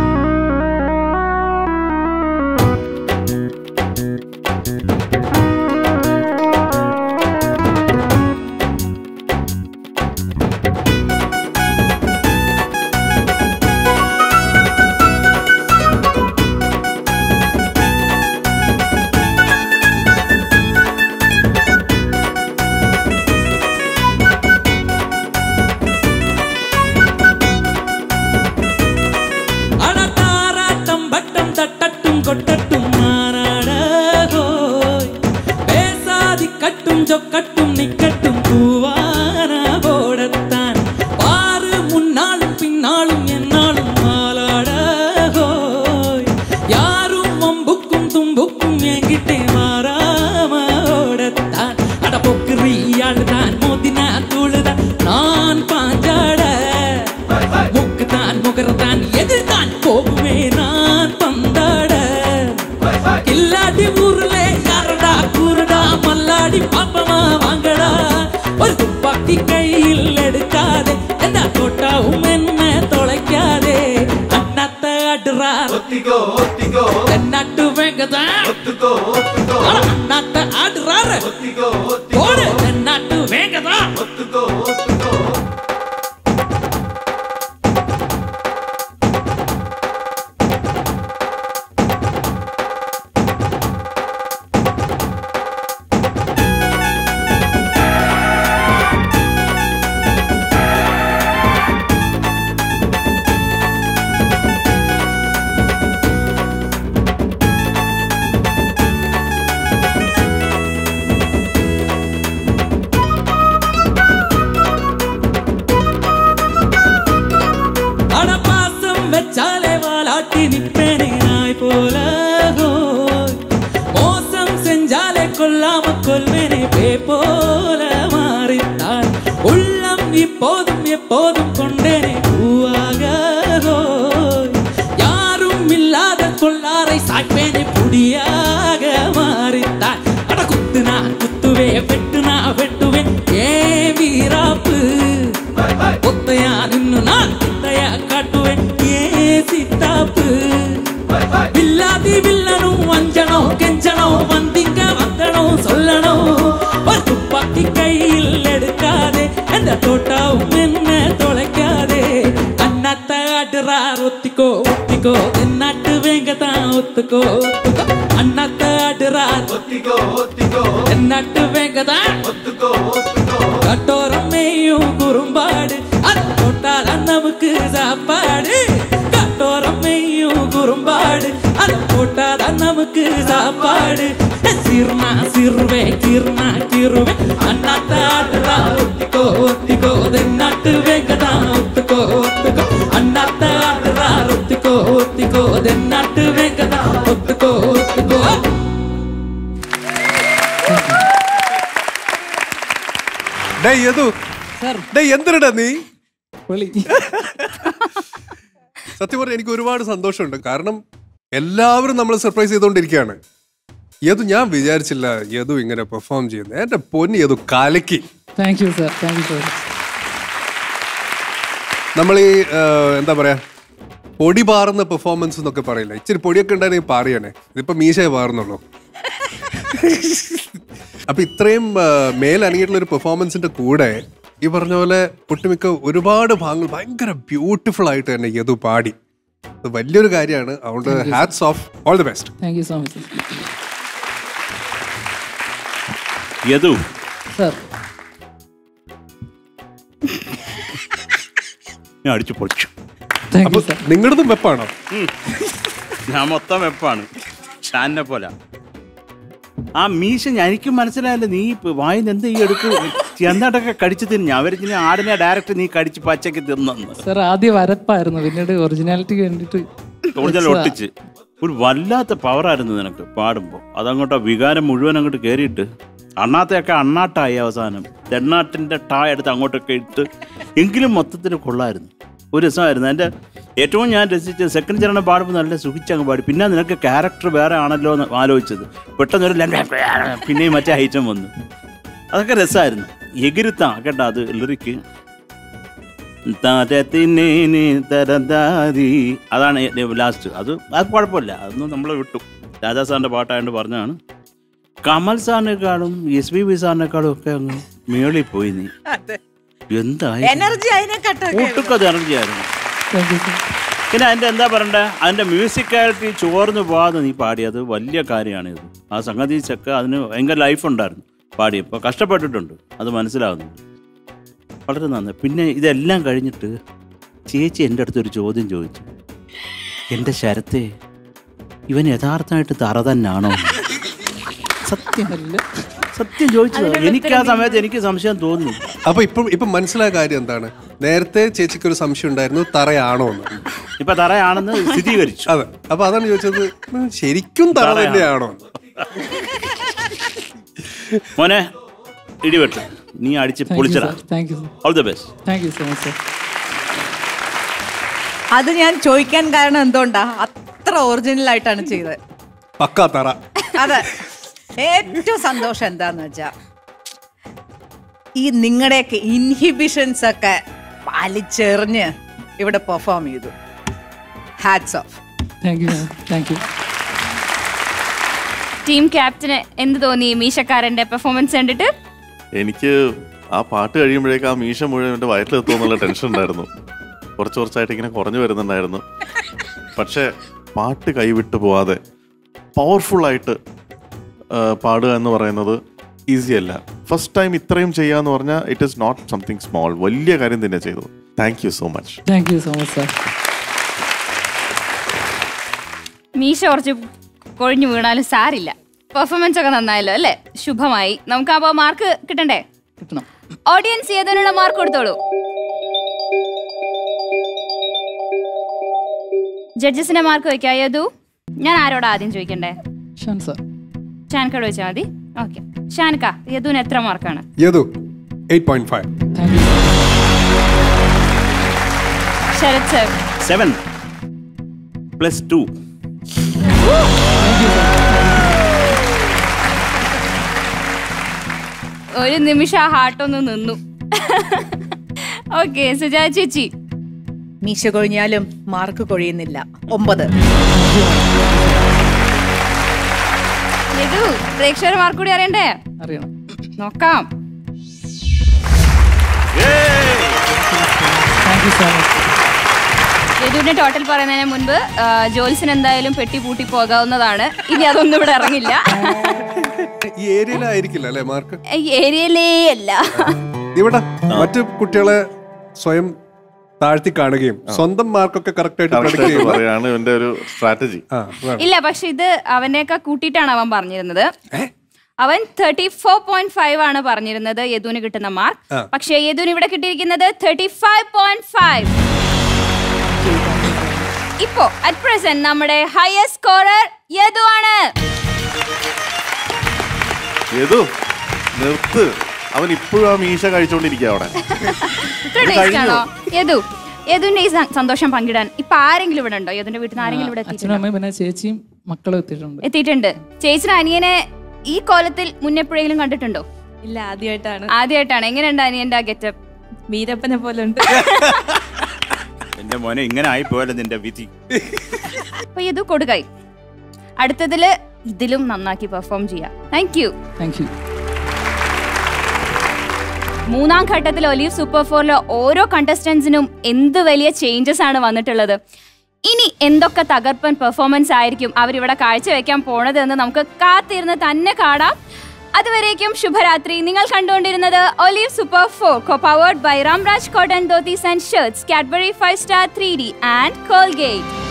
அடத்தாராட்டம் பட்டம் தட்டட்டும் கொட்டட்டும் மாறாடோய் பேசாதி கட்டும் சொக்கட்டும் நிக்கட்டும் பூவான போடத்தான் பாரு முன்னாலும் பின்னாலும் என்னாலும் மாலாடோய் யாரும் வம்புக்கும் தும்புக்கும் என்கிட்டே மாறாம ஓடத்தான் அட பொக்கிரியாளுதான் மோதினா தூளுதான் நான் பாஞ்சாட முக்குதான் முகரதான் எதிர்தான் போகுமே நான் பந்தாட கில்லாடி ஊர்ல யாரடா கூறடா மல்லாடி பாப்பமா வாங்கடா ஒரு துப்பாக்கி கையில் எடுக்காதே என்ன தொட்டாவும் என்ன தொலைக்காதே அண்ணாத்த அடுறா ஒத்திகோ ஒத்திகோ தென்னாட்டு வேங்கதான் ஒத்துக்கோ ஒத்துக்கோ அண்ணாத்த ஆடுறாரு ஒத்திகோ ஒத்திகோ தென்னாட்டு வேங்கதான் ஒத்துக்கோ ஒத்துக்கோ கொல்லாம கொல்வேனே பே போல மாறித்தான் உள்ளம் இப்போதும் எப்போதும் கொண்டேனே பூவாக ஓய். யாரும் இல்லாத கொள்ளாரை சாய்ப்பேனே புடியாக மாறித்தான் அட குத்து நான் குத்துவே வெட்டு நான் வெட்டுவேன் ஏ வீராப்பு ஒத்தையா நின்னு நான் சித்தையா காட்டுவேன் ஏ சித்தாப்பு வில்லாதி வில்லனும் வஞ்சனம் கெஞ்சனம் வந்திங்க வந்தனம் சொல்லணும் ஒரு துப்பாக்கி கையில் எடுக்காதே எந்த தோட்டாவும் என்ன தொலைக்காதே அண்ணாத்த ஆடுறார் ஒத்திக்கோ ஒத்திக்கோ தென்னாட்டு வேங்க தான் ஒத்துக்கோ ஒத்துக்கோ அண்ணாத்த ஆடுறார் ஒத்திக்கோ ஒத்திக்கோ தென்னாட்டு வேங்க தான் ஒத்துக்கோ ஒத்துக்கோ கட்டோரம் மேயும் குறும்பாடு அது போட்டால் நமக்கு சாப்பாடு கட்டோரம் மேயும் குறும்பாடு அது போட்டாதான் நமக்கு சாப்பாடு சிறுனா சிறுவே கிருனா கிருவே அண்ணாத்த ஆடுறா ஒத்திக்கோ ஒத்திக்கோ தென்னாட்டு வேங்கதான் ஒத்துக்கோ ஒத்துக்கோ அண்ணாத்த ஆடுறா ஒத்திக்கோ ஒத்திக்கோ தென்னாட்டு வேங்கதான் ஒத்துக்கோ ஒத்துக்கோ ഡേയ് യദു ഡേയ് എന്തിനടാ നീ സത്യം പറഞ്ഞാൽ എനിക്ക് ഒരുപാട് സന്തോഷമുണ്ട് കാരണം എല്ലാവരും നമ്മൾ സർപ്രൈസ് ചെയ്തുകൊണ്ടിരിക്കുകയാണ് യദു ഞാൻ വിചാരിച്ചില്ല യദു ഇങ്ങനെ പെർഫോം ചെയ്യുന്നത് എന്റെ പൊന്നി യദു കലക്കി thank you sir thank you so much നമ്മൾ ഈ ആ, എന്താ പറയാ പൊടി പാറുന്ന പെർഫോമൻസ് എന്നൊക്കെ പറയില്ല ഇച്ചിരി പൊടിയൊക്കെ ഉണ്ടായിരുന്നെങ്കിൽ പാറിയാണേ ഇതിപ്പോ മീശയെ പാറുന്നുള്ളൂ അപ്പൊ ഇത്രയും ആ, മേലനങ്ങിയിട്ടുള്ള ഒരു പെർഫോമൻസിന്റെ കൂടെ ഈ പറഞ്ഞ പോലെ ഒട്ടുമിക്ക ഒരുപാട് ഭാഗങ്ങൾ ഭയങ്കര ബ്യൂട്ടിഫുൾ ആയിട്ട് തന്നെ യദു പാടി അത് വലിയൊരു കാര്യമാണ് അതുകൊണ്ട് Thank you, sir. Hats off all the best thank you so much Yadu sir ഞാൻ അടിച്ചു പൊളിച്ചു അപ്പൊ നിങ്ങളുടെതും വെപ്പാണോ ഉം. ഞാൻ മൊത്തം വെപ്പാണ് ഷാനിനെ പോലെ ആ മീശ ഞാൻ- എനിക്കും മനസ്സിലായല്ലോ നീ ഇപ്പൊ വായിന്ന് എന്ത് ഈ എടുക്ക് ചെന്നാട്ടൊക്കെ കടിച്ചു തിന്നു ഞാൻ വരച്ചിന് ആടിനെ ഡയറക്റ്റ് നീ കടിച്ച് പച്ചക്ക് തിന്നു സർ ആദ്യം വരപ്പായിരുന്നു പിന്നീട് ഒറിജിനാലിറ്റിക്ക് വേണ്ടിയിട്ട് കൂടുതൽ വെച്ചതാ. ഒട്ടിച്ച് ഒരു വല്ലാത്ത പവറായിരുന്നു നിനക്ക് പാടുമ്പോൾ അതങ്ങോട്ട് ആ വികാരം മുഴുവൻ അങ്ങോട്ട് കയറിയിട്ട് അണ്ണാത്തെയൊക്കെ അണ്ണാട്ടായി അവസാനം തെണ്ണാട്ടിൻ്റെ ടാ എടുത്ത് അങ്ങോട്ടൊക്കെ ഇട്ട് എങ്കിലും മൊത്തത്തിൽ കൊള്ളായിരുന്നു ഒരു രസമായിരുന്നു എൻ്റെ ഏറ്റവും ഞാൻ രസിച്ചത് സെക്കൻഡ് ചരണം പാടുമ്പോൾ നല്ല സുഖിച്ചങ്ങ് പാടി പിന്നെ നിനക്ക് ക്യാരക്ടർ വേറെ ആണല്ലോ എന്ന് ആലോചിച്ചത് പെട്ടെന്ന് ഒരു ല- പിന്നെയും മറ്റേ ഐറ്റം വന്നു അതൊക്കെ രസമായിരുന്നു എകിരുത്താ കേട്ടോ അത് ലിറിക്ക് തരത്തിനേന് തരതാരി അതാണ് ലാസ്റ്റ് അത് അത് കുഴപ്പമില്ല അതൊന്നും നമ്മൾ വിട്ടു രാജാ സാറിന്റെ പാട്ടായതുകൊണ്ട് പറഞ്ഞതാണ് കമൽ സാറിനെക്കാളും എസ് പി ബി സാറിനെക്കാളും ഒക്കെ അങ്ങ് മേളിൽ പോയി നീ എന്തായി എനർജി അതിനെക്കാട്ടും ഒട്ടുക്കത് എനർജി ആയിരുന്നു പിന്നെ അതിന്റെ എന്താ പറയണ്ടേ അതിന്റെ മ്യൂസിക്കാലിറ്റി ചോർന്ന് പോകാതെ നീ പാടിയത് വലിയ കാര്യമാണ് ഇത് ആ സംഗതി ചക്ക അതിന് ഭയങ്കര ലൈഫ് ഉണ്ടായിരുന്നു പാടിയപ്പോൾ കഷ്ടപ്പെട്ടിട്ടുണ്ട് അത് മനസ്സിലാകുന്നുണ്ട് വളരെ നന്ദി പിന്നെ ഇതെല്ലാം കഴിഞ്ഞിട്ട് ചേച്ചി എൻ്റെ അടുത്തൊരു ചോദ്യം ചോദിച്ചു എൻ്റെ ശരത്തെ ഇവൻ യഥാർത്ഥമായിട്ട് തറ തന്നെയാണോ സത്യമല്ല സത്യം ചോദിച്ചത് എനിക്ക് ആ സമയത്ത് എനിക്ക് സംശയം തോന്നി അപ്പൊ ഇപ്പൊ ഇപ്പൊ മനസ്സിലായ കാര്യം എന്താണ് നേരത്തെ ചേച്ചിക്ക് ഒരു സംശയം ഉണ്ടായിരുന്നു തറയാണോ എന്ന് ഇപ്പൊ തറയാണെന്ന് സ്ഥിരീകരിച്ചു അതെ അപ്പൊ അതാണ് ചോദിച്ചത് ഉം, ശരിക്കും തറ തറയാണോ? തന്നെയാണോ മോനെ ഇടിവെട്ട് നീ അടിച്ച് Thank you, പൊളിച്ചടാ sir. Thank you, sir. All the best thank you so much sir അത് ഞാൻ ചോദിക്കാൻ കാരണം എന്തുകൊണ്ടാ അത്ര ഒറിജിനൽ ആയിട്ടാണ് ചെയ്തത് പക്കാ തറ അതെ ഏറ്റവും സന്തോഷം എന്താന്ന് വെച്ചാ ഈ നിങ്ങളുടെയൊക്കെ ഇൻഹിബിഷൻസ് ഒക്കെ വലിച്ചെറിഞ്ഞ് ഇവിടെ പെർഫോം ചെയ്തു hats off thank you thank you team ക്യാപ്റ്റന് എന്ത് തോന്നി മീശക്കാരന്റെ പെർഫോമൻസ് കണ്ടിട്ട് എനിക്ക് ആ പാട്ട് കഴിയുമ്പോഴേക്കും ആ മീശ മുഴുവൻ എൻ്റെ വയറ്റിലെത്തുമെന്നുള്ള ടെൻഷൻ ഉണ്ടായിരുന്നു കുറച്ച് കുറച്ചായിട്ട് ഇങ്ങനെ കുറഞ്ഞു വരുന്നുണ്ടായിരുന്നു പക്ഷേ പാട്ട് കൈവിട്ടു പോവാതെ പവർഫുള്ളായിട്ട് പാടുക എന്ന് പറയുന്നത് ഈസി അല്ല ഫസ്റ്റ് ടൈം ഇത്രയും ചെയ്യാന്ന് പറഞ്ഞാൽ it is not something small വലിയ കാര്യം തന്നെ ചെയ്തത് thank you so much thank you so much sir മീശ കുറച്ച് കൊഴിഞ്ഞു വീണാലും സാരില്ല പെർഫോമൻസ് ഒക്കെ നന്നായല്ലോ അല്ലേ ശുഭമായി നമുക്ക് അപ്പോൾ മാർക്ക് കിട്ടണ്ടേ കിട്ടണം ഓഡിയൻസ് ഏതിനുള്ള മാർക്ക് കൊടുത്തോളൂ ജഡ്ജസിന്റെ മാർക്ക് വയ്ക്കാം യദു ഞാൻ ആരോടാ ആദ്യം ചോദിക്കണ്ടേ ഷാൻ സർ ചാൻകോട് വെച്ചാൽ മതി ഓക്കെ ഷാൻക യദുവിന് എത്ര മാർക്കാണ് Yadu eight point five Sharath sir seven plus two ഒരു നിമിഷം ആ ഹാർട്ടൊന്ന് നിന്നു ഓക്കെ സുജാ ചേച്ചി മീശ കൊഴിഞ്ഞാലും മാർക്ക് കൊഴിയുന്നില്ല ഒമ്പത് യദു പ്രേക്ഷകർ മാർക്ക് കൂടി അറിയണ്ടേ അറിയണം നോക്കാം താങ്ക് യു സോ മച്ച് യദുവിന്റെ ടോട്ടൽ പറയുന്നതിന് മുൻപ് ആ, ജോൽസിന് എന്തായാലും പെട്ടി പൂട്ടി പോകാവുന്നതാണ് ഇനി അതൊന്നും ഇവിടെ ഇറങ്ങില്ല ഈ ഏരിയയിലായിരിക്കില്ല അല്ലേ മാർക്ക് ഈ ഏരിയയിലേ അല്ല ഇവിടെ മറ്റു കുട്ടികളെ സ്വയം താഴ്ത്തി കാണുകയും സ്വന്തം മാർക്കൊക്കെ കറക്റ്റ് ആയിട്ട് Correct predict ആയിട്ട് ചെയ്യുക. പറയാണ് ഇവന്റെ ഒരു സ്ട്രാറ്റജി ആ, വേണം. ഇല്ല പക്ഷെ ഇത് അവനെയൊക്കെ കൂട്ടിയിട്ടാണ് അവൻ പറഞ്ഞിരുന്നത് അവൻ തേർട്ടി ഫോർ പോയിന്റ് ഫൈവ് ആണ് പറഞ്ഞിരുന്നത് യദുവിന് കിട്ടുന്ന മാർക്ക് ആ. പക്ഷേ യദുവിന് ഇവിടെ കിട്ടിയിരിക്കുന്നത് തേർട്ടി ഫൈവ് പോയിന്റ് ഫൈവ് ഇപ്പോ അറ്റ് പ്രസന്റ് നമ്മുടെ ഹയസ്റ്റ് സ്കോറർ യദു ആണ് ഏതു നിർത്ത് അവൻ ഇപ്പോഴും ആ മീശ കഴിച്ചോണ്ടിരിക്കുക അവിടെ ഇത്ര ഇത് ടേസ്റ്റ് കഴിഞ്ഞു. ആണോ യദു യദുവിന്റെ ഈ സ- സന്തോഷം പങ്കിടാൻ ഇപ്പൊ ആരെങ്കിലും ഇവിടെ ഉണ്ടോ യദുവിന്റെ വീട്ടിൽ നിന്ന് ആരെങ്കിലും ഇവിടെ അച്ഛനും എത്തിയിട്ടുണ്ടോ അമ്മയും പിന്നെ ചേച്ചിയും മക്കളും എത്തിയിട്ടുണ്ട് എത്തിയിട്ടുണ്ട് ചേച്ചിന് അനിയനെ ഈ കോലത്തിൽ മുന്നെപ്പോഴെങ്കിലും കണ്ടിട്ടുണ്ടോ ഇല്ല ആദ്യമായിട്ടാണ് ആദ്യമായിട്ടാണ് എങ്ങനെയുണ്ട് അനിയന്റെ ആ ഗെറ്റപ്പ് വീരപ്പനെ പോലെ ഉണ്ട് എന്റെ മോനെ ഇങ്ങനെ ആയിപ്പോയല്ലോ നിന്റെ വിധി അപ്പൊ ഇത് കൊടുക്കായി അടുത്തതില് ഇതിലും നന്നാക്കി പെർഫോം ചെയ്യാം താങ്ക് യു താങ്ക് യു മൂന്നാം ഘട്ടത്തിൽ ഒലീവ് സൂപ്പർ ഫോറിലെ ഓരോ കണ്ടസ്റ്റൻസിനും എന്ത് വലിയ ചേഞ്ചസ് ആണ് വന്നിട്ടുള്ളത് ഇനി എന്തൊക്കെ തകർപ്പൻ പെർഫോമൻസ് ആയിരിക്കും അവരിവിടെ കാഴ്ചവെക്കാൻ പോണത് എന്ന് നമുക്ക് കാത്തിരുന്ന് തന്നെ കാണാം അതുവരേക്കും ശുഭരാത്രി നിങ്ങൾ കണ്ടുകൊണ്ടിരുന്നത് Olive Super Four co powered by Ramraj cotton dhotis and shirts Cadbury Five Star three D and Colgate